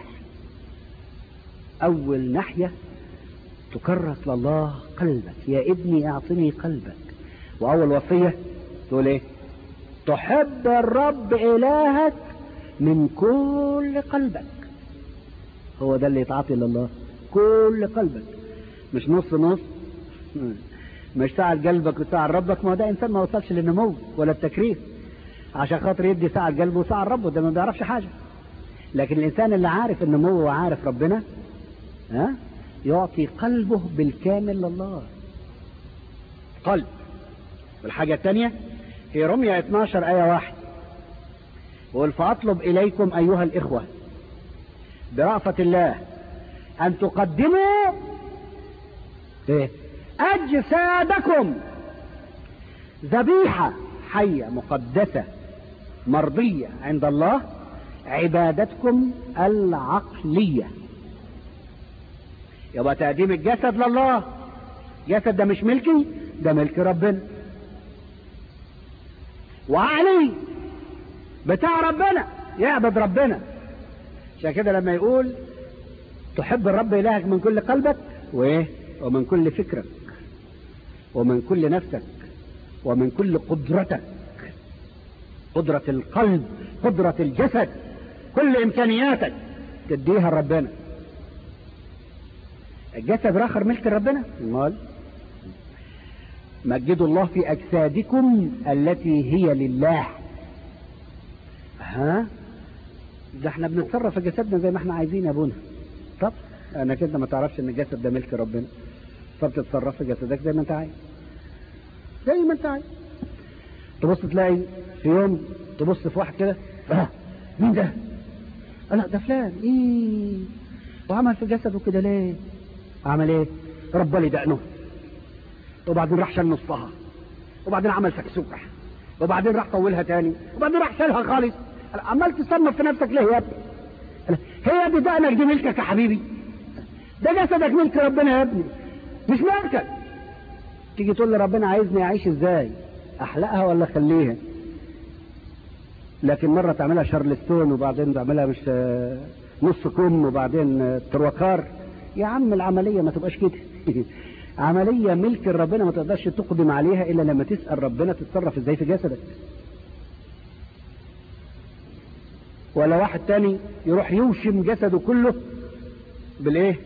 أول ناحية تكرس لله قلبك يا ابني اعطني قلبك وأول وصية تقول ايه تحب الرب إلهك من كل قلبك هو ده اللي يتعطي لله كل قلبك مش نص نص مش ساعة قلبك وساعة ربك ما هو ده إنسان ما وصلش للنمو ولا التكريم عشان خاطر يدي ساعة قلبه وساعة ربه ده ما بيعرفش حاجة لكن الإنسان اللي عارف النمو وعارف ربنا ها يعطي قلبه بالكامل لله قلب والحاجة الثانية في رمية 12 آية واحد يقول فأطلب إليكم أيها الإخوة برأفة الله أن تقدموا إيه؟ أجسادكم ذبيحة حية مقدسة مرضية عند الله عبادتكم العقلية يبقى تقديم الجسد لله جسد ده مش ملكي ده ملك ربنا وعقلي بتاع ربنا يعبد ربنا عشان كده لما يقول تحب الرب إلهك من كل قلبك وإيه ومن كل فكرك ومن كل نفسك ومن كل قدرتك قدرة القلب قدرة الجسد كل إمكانياتك تديها لربنا الجسد راخر ملك ربنا امال مجدوا الله في أجسادكم التي هي لله ها ده احنا بنتصرف في جسدنا زي ما احنا عايزين يا ابونا طب انا كده ما تعرفش ان الجسد ده ملك ربنا فبتتصرف في جسدك زي ما انت عايز زي ما انت عايز تبص تلاقي في يوم تبص في واحد كده اه مين ده؟ آه لا ده فلان ايه وعمل في جسده كده ليه؟ عمل ايه؟ رب لي دقنه وبعدين راح شال نصها وبعدين عمل سكسوكة وبعدين راح طولها تاني وبعدين راح شالها خالص عمال تصنف في نفسك ليه يا ابني؟ هي دي دقنك دي ملكك يا حبيبي ده جسدك ملك ربنا يا ابني مش ملكك تيجي تقول لي ربنا عايزني اعيش ازاي احلقها ولا اخليها لكن مرة تعملها شارلستون وبعدين تعملها مش نص كم وبعدين تروكار يا عم العملية ما تبقاش كده عملية ملك ربنا ما تقدرش تقدم عليها الا لما تسأل ربنا تتصرف ازاي في جسدك ولا واحد تاني يروح يوشم جسده كله بالايه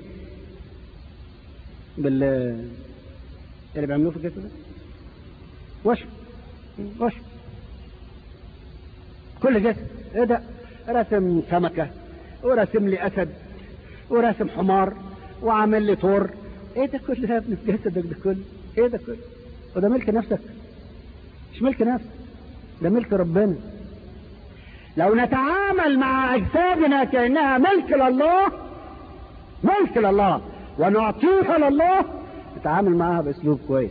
بال اللي بيعملوه في الجسد ده وشم وشم كل جسد ايه ده رسم سمكة ورسم لي اسد ورسم حمار وعامل لي طور ايه ده كله يا ابني في جسدك ده كله ايه ده كله وده ملك نفسك مش ملك نفسك ده ملك ربنا لو نتعامل مع اجسادنا كانها ملك لله ملك لله ونعطيها لله نتعامل معها باسلوب كويس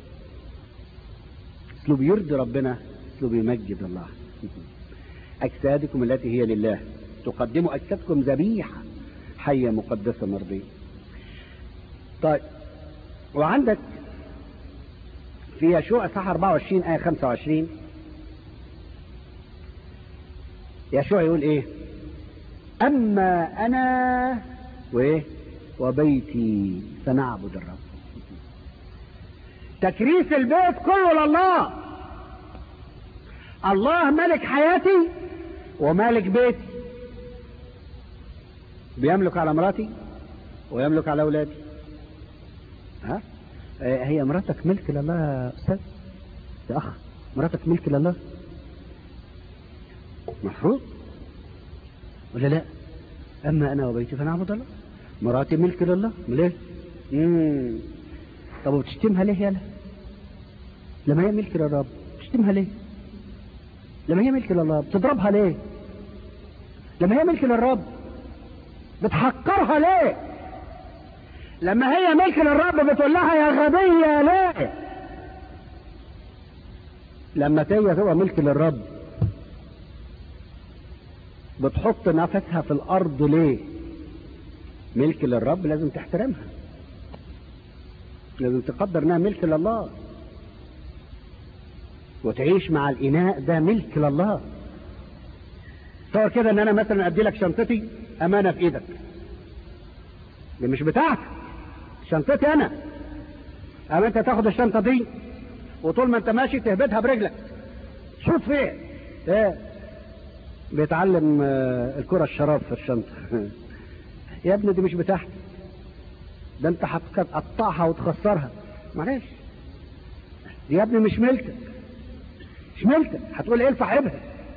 اسلوب يرضي ربنا اسلوب يمجد الله اجسادكم التي هي لله تقدموا اجسادكم ذبيحه حيه مقدسه مرضيه طيب وعندك في يشوع صح 24 ايه 25 يشوع يقول ايه أما أنا وإيه وبيتي فنعبد الرب تكريس البيت كله لله الله ملك حياتي ومالك بيتي بيملك على مراتي ويملك على أولادي ها هي مراتك ملك لله يا أستاذ يا أخ مراتك ملك لله مفروض ولا لا أما أنا وبيتي فنعبد الله مراتي ملك لله ليه مم. طب وبتشتمها ليه يالا لما هي ملك للرب بتشتمها ليه لما هي ملك لله بتضربها ليه لما هي ملك للرب بتحقرها ليه لما هي ملك للرب بتقول لها يا غبية ليه لما هي تبقى ملك للرب بتحط نفسها في الارض ليه ملك للرب لازم تحترمها لازم تقدر انها ملك لله وتعيش مع الاناء ده ملك لله تصور كده ان انا مثلا ادي لك شنطتي امانه في ايدك دي مش بتاعتك شنطتي انا اما انت تاخد الشنطه دي وطول ما انت ماشي تهبدها برجلك شوط فين ايه بيتعلم الكرة الشراب في الشنطة يا ابني دي مش بتاعتي ده انت هتقطعها وتخسرها معلش دي يا ابني مش ملكك مش ملكك هتقول ايه لصاحبها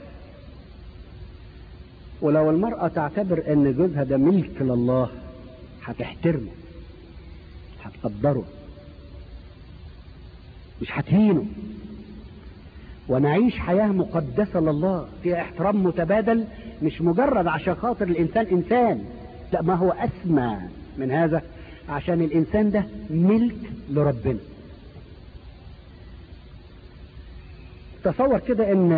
ولو المرأة تعتبر ان جوزها ده ملك لله هتحترمه هتقدره مش هتهينه ونعيش حياة مقدسة لله فيها احترام متبادل مش مجرد عشان خاطر الإنسان إنسان لا ما هو أسمى من هذا عشان الإنسان ده ملك لربنا تصور كده ان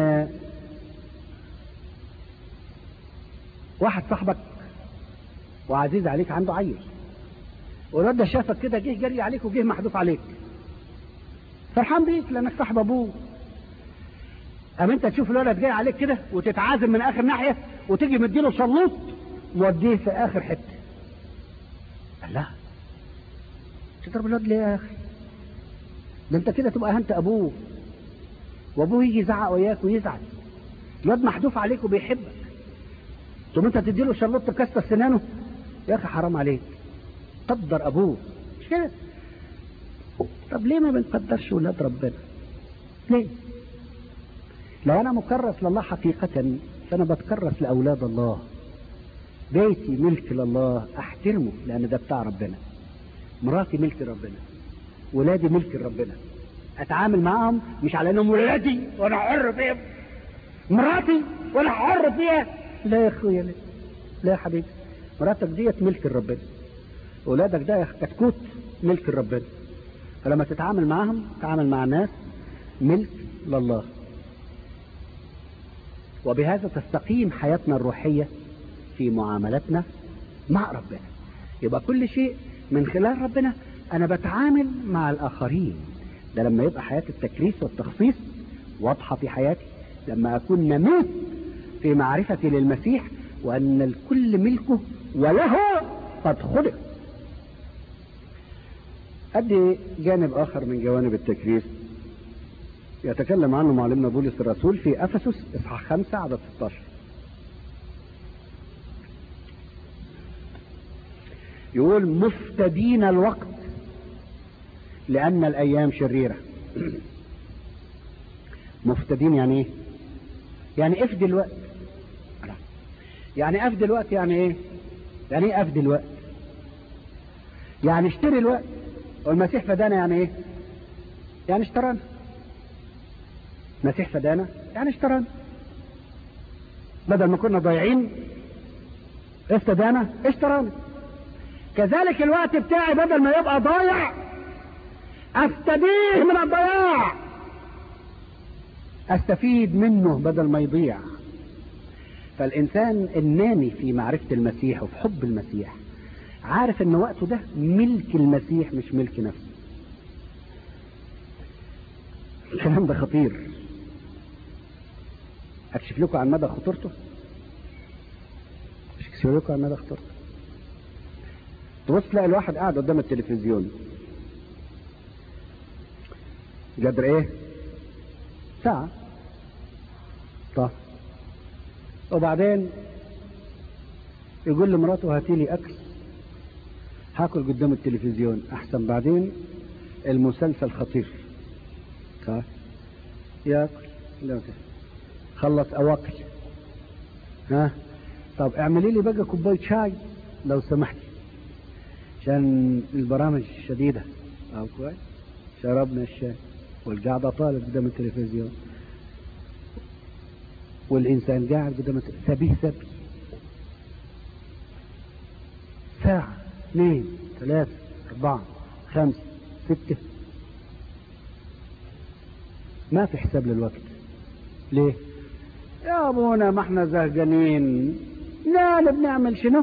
واحد صاحبك وعزيز عليك عنده عيل والواد ده شافك كده جه جري عليك وجه محذوف عليك فرحان بيك لانك صاحب ابوه اما انت تشوف الولد جاي عليك كده وتتعازم من اخر ناحيه وتيجي مديله شلوط موديه في اخر حته لا تضرب الواد ليه يا اخي ده انت كده تبقى انت ابوه وابوه يجي يزعق وياك ويزعل الواد محذوف عليك وبيحبك ثم انت تديله شلوط تكسر سنانه يا اخي حرام عليك قدر ابوه مش كده طب ليه ما بنقدرش ولاد ربنا ليه لو انا مكرس لله حقيقة فانا بتكرس لاولاد الله بيتي ملك لله احترمه لان ده بتاع ربنا مراتي ملك ربنا ولادي ملك ربنا اتعامل معاهم مش على انهم ولادي وانا حر فيهم مراتي وانا حر فيها لا يا اخويا لا لا يا حبيبي مراتك ديت ملك ربنا ولادك ده كتكوت ملك ربنا فلما تتعامل معاهم تعامل مع ناس ملك لله وبهذا تستقيم حياتنا الروحية في معاملتنا مع ربنا يبقى كل شيء من خلال ربنا أنا بتعامل مع الآخرين ده لما يبقى حياة التكريس والتخصيص واضحة في حياتي لما أكون نموت في معرفتي للمسيح وأن الكل ملكه وله قد خلق أدي جانب آخر من جوانب التكريس يتكلم عنه معلمنا بولس الرسول في أفسس إصحاح 5 عدد 16 يقول مفتدين الوقت لأن الأيام شريرة مفتدين يعني إيه؟ يعني افدي الوقت يعني افدي الوقت يعني إيه؟ يعني إيه افدي الوقت؟ يعني اشتري الوقت والمسيح فدانا يعني إيه؟ يعني اشترانا مسيح فدانا يعني اشترانا بدل ما كنا ضايعين افتدانا اشترانا كذلك الوقت بتاعي بدل ما يبقى ضايع استفيد من الضياع استفيد منه بدل ما يضيع فالانسان النامي في معرفة المسيح وفي حب المسيح عارف ان وقته ده ملك المسيح مش ملك نفسه الكلام ده خطير اكشف لكم عن مدى خطورته شو لكم انا اخترت تبص تلاقي الواحد قاعد قدام التلفزيون قدر ايه ساعة طب وبعدين يقول لمراته هاتي لي اكل هاكل قدام التلفزيون احسن بعدين المسلسل خطير طيب ياكل لا خلص اواكل ها طب اعملي لي بقى كوبايه شاي لو سمحتي عشان البرامج شديده او كويس شربنا الشاي والقعدة طالب قدام التلفزيون والإنسان قاعد قدام التلفزيون سبيه سبي ساعة اثنين ثلاثة أربعة خمسة ستة ما في حساب للوقت ليه يا ابونا ما احنا زهقانين لا بنعمل شنو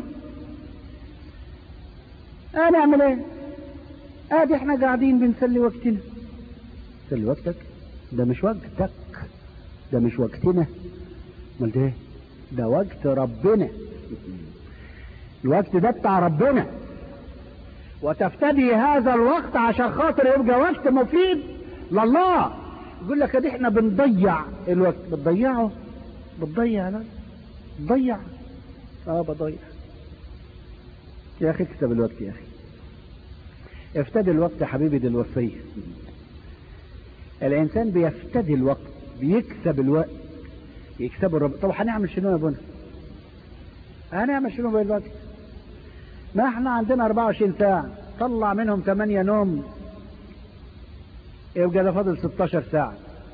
اه نعمل ايه ادي احنا قاعدين بنسلي وقتنا سلي وقتك ده مش وقتك ده مش وقتنا امال ده ده وقت ربنا الوقت ده بتاع ربنا وتفتدي هذا الوقت عشان خاطر يبقى وقت مفيد لله يقول لك ادي احنا بنضيع الوقت بتضيعه بتضيع لا بتضيع اه بضيع يا اخي اكسب الوقت يا اخي افتدي الوقت يا حبيبي دي الوصيه الانسان بيفتدي الوقت بيكسب الوقت يكسب الرب طب هنعمل شنو يا بنا هنعمل شنو بالوقت ما احنا عندنا 24 ساعة طلع منهم 8 نوم يبقى ده فاضل 16 ساعة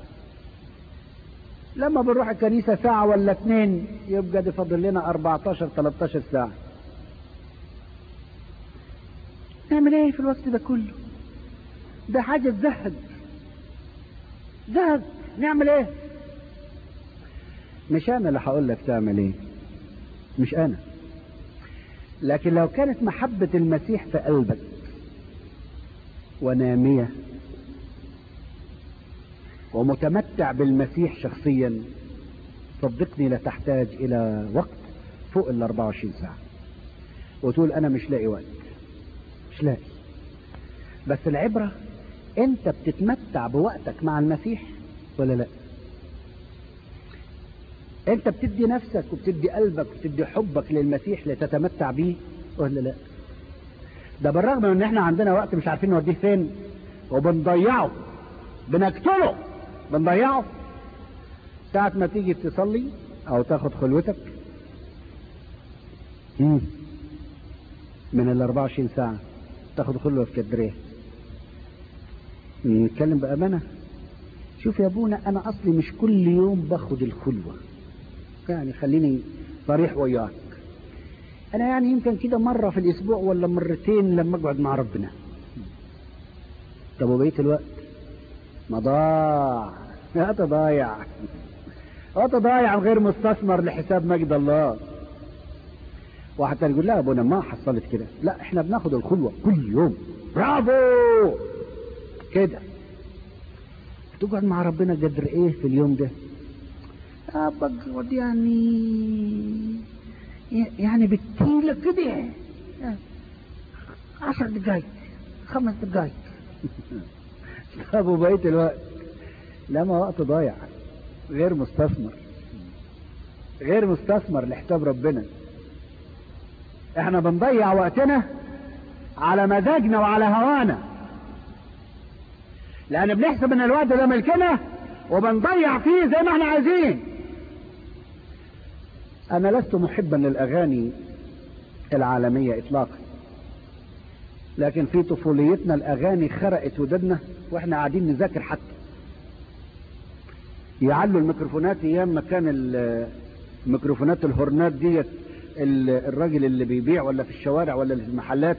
لما بنروح الكنيسة ساعة ولا اتنين يبقى ده فاضل لنا 14 13 ساعة نعمل ايه في الوقت ده كله ده حاجة تزهد زهد نعمل ايه مش انا اللي هقول لك تعمل ايه مش انا لكن لو كانت محبة المسيح في قلبك ونامية ومتمتع بالمسيح شخصيا صدقني لا تحتاج الى وقت فوق ال 24 ساعة وتقول انا مش لاقي وقت مش لاقي بس العبرة انت بتتمتع بوقتك مع المسيح ولا لا انت بتدي نفسك وبتدي قلبك وبتدي حبك للمسيح لتتمتع بيه ولا لا ده بالرغم من ان احنا عندنا وقت مش عارفين نوديه فين وبنضيعه بنقتله بنضيعه ساعة ما تيجي تصلي او تاخد خلوتك مم. من ال 24 ساعة تاخد خلوة في كدريه نتكلم بأمانة شوف يا ابونا انا اصلي مش كل يوم باخد الخلوة يعني خليني صريح وياك انا يعني يمكن كده مرة في الاسبوع ولا مرتين لما اقعد مع ربنا طب وبقية الوقت مضاع اتضايع اتضايع غير مستثمر لحساب مجد الله واحد تاني يقول لا يا ابونا ما حصلت كده لا احنا بناخد الخلوة كل يوم برافو كده تقعد مع ربنا قدر ايه في اليوم ده بقعد يعني يعني بتيلة كده عشر دقايق خمس دقايق طب وبقية الوقت لما وقت ضايع غير مستثمر غير مستثمر لحساب ربنا احنا بنضيع وقتنا على مزاجنا وعلى هوانا لان بنحسب ان الوقت ده ملكنا وبنضيع فيه زي ما احنا عايزين انا لست محبا للاغاني العالمية اطلاقا لكن في طفوليتنا الاغاني خرقت ودنا واحنا قاعدين نذاكر حتى يعلوا الميكروفونات ايام ما كان الميكروفونات الهورنات ديت الراجل اللي بيبيع ولا في الشوارع ولا في المحلات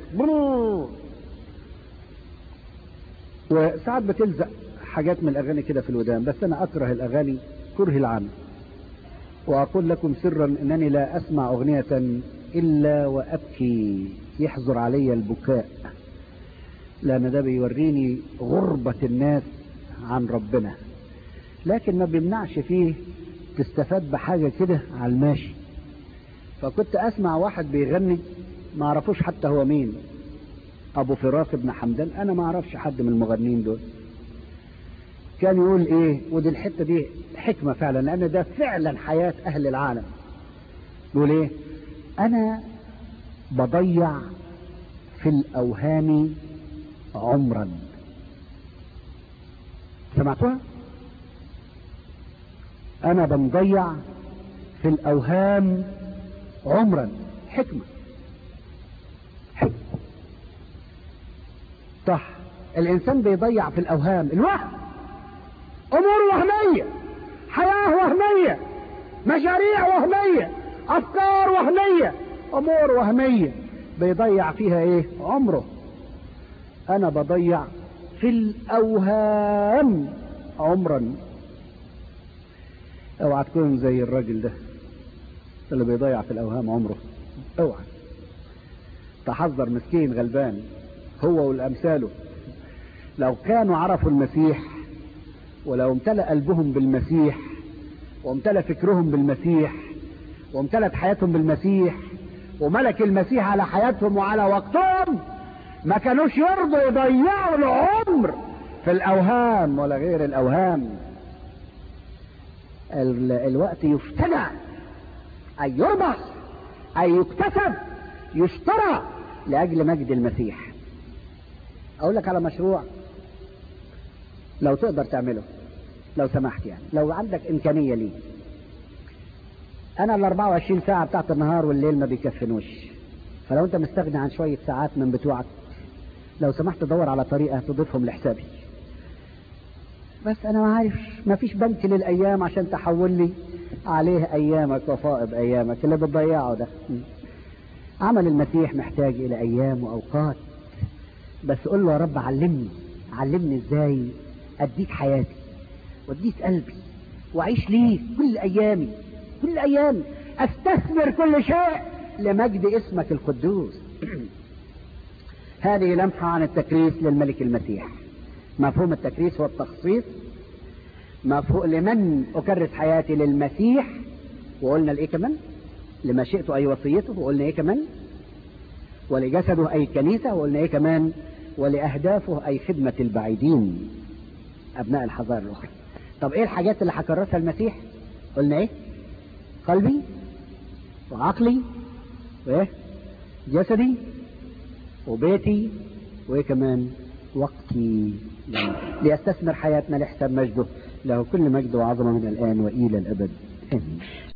وساعات بتلزق حاجات من الاغاني كده في الودان بس انا اكره الاغاني كره العام واقول لكم سرا انني لا اسمع اغنية الا وابكي يحضر علي البكاء لان ده بيوريني غربة الناس عن ربنا لكن ما بيمنعش فيه تستفاد بحاجة كده على الماشي فكنت اسمع واحد بيغني ما اعرفوش حتى هو مين ابو فراس بن حمدان انا ما اعرفش حد من المغنيين دول كان يقول ايه ودي الحته دي حكمه فعلا لان ده فعلا حياه اهل العالم يقول ايه انا بضيع في الاوهام عمرا سمعتوها انا بنضيع في الاوهام عمرا حكمه حكمه صح الانسان بيضيع في الاوهام الوهم امور وهميه حياه وهميه مشاريع وهميه افكار وهميه امور وهميه بيضيع فيها ايه عمره انا بضيع في الاوهام عمرا اوعى تكون زي الراجل ده اللي بيضيع في الاوهام عمره اوعى تحذر مسكين غلبان هو والامثاله لو كانوا عرفوا المسيح ولو امتلأ قلبهم بالمسيح وامتلأ فكرهم بالمسيح وامتلأت حياتهم بالمسيح وملك المسيح على حياتهم وعلى وقتهم ما كانوش يرضوا يضيعوا العمر في الاوهام ولا غير الاوهام ال- الوقت يفتدى اي يربح اي يكتسب يشترى لاجل مجد المسيح اقول لك على مشروع لو تقدر تعمله لو سمحت يعني لو عندك امكانيه ليه انا ال 24 ساعه بتاعت النهار والليل ما بيكفنوش فلو انت مستغني عن شويه ساعات من بتوعك لو سمحت دور على طريقه تضيفهم لحسابي بس انا ما عارف ما فيش بنك للايام عشان تحول لي عليه ايامك وفائض ايامك اللي بتضيعه ده عمل المسيح محتاج الى ايام واوقات بس قول له يا رب علمني علمني ازاي اديك حياتي واديك قلبي واعيش ليك كل ايامي كل ايامي استثمر كل شيء لمجد اسمك القدوس هذه لمحة عن التكريس للملك المسيح مفهوم التكريس هو التخصيص مفهوم لمن أكرس حياتي للمسيح وقلنا لإيه كمان لمشيئته أي وصيته وقلنا إيه كمان ولجسده أي كنيسة وقلنا إيه كمان ولأهدافه أي خدمة البعيدين أبناء الحضارة الأخرى طب إيه الحاجات اللي هكرسها المسيح قلنا إيه قلبي وعقلي وإيه جسدي وبيتي وايه كمان وقتي ليستثمر حياتنا لحساب مجده له كل مجد وعظمه من الان والى الابد امين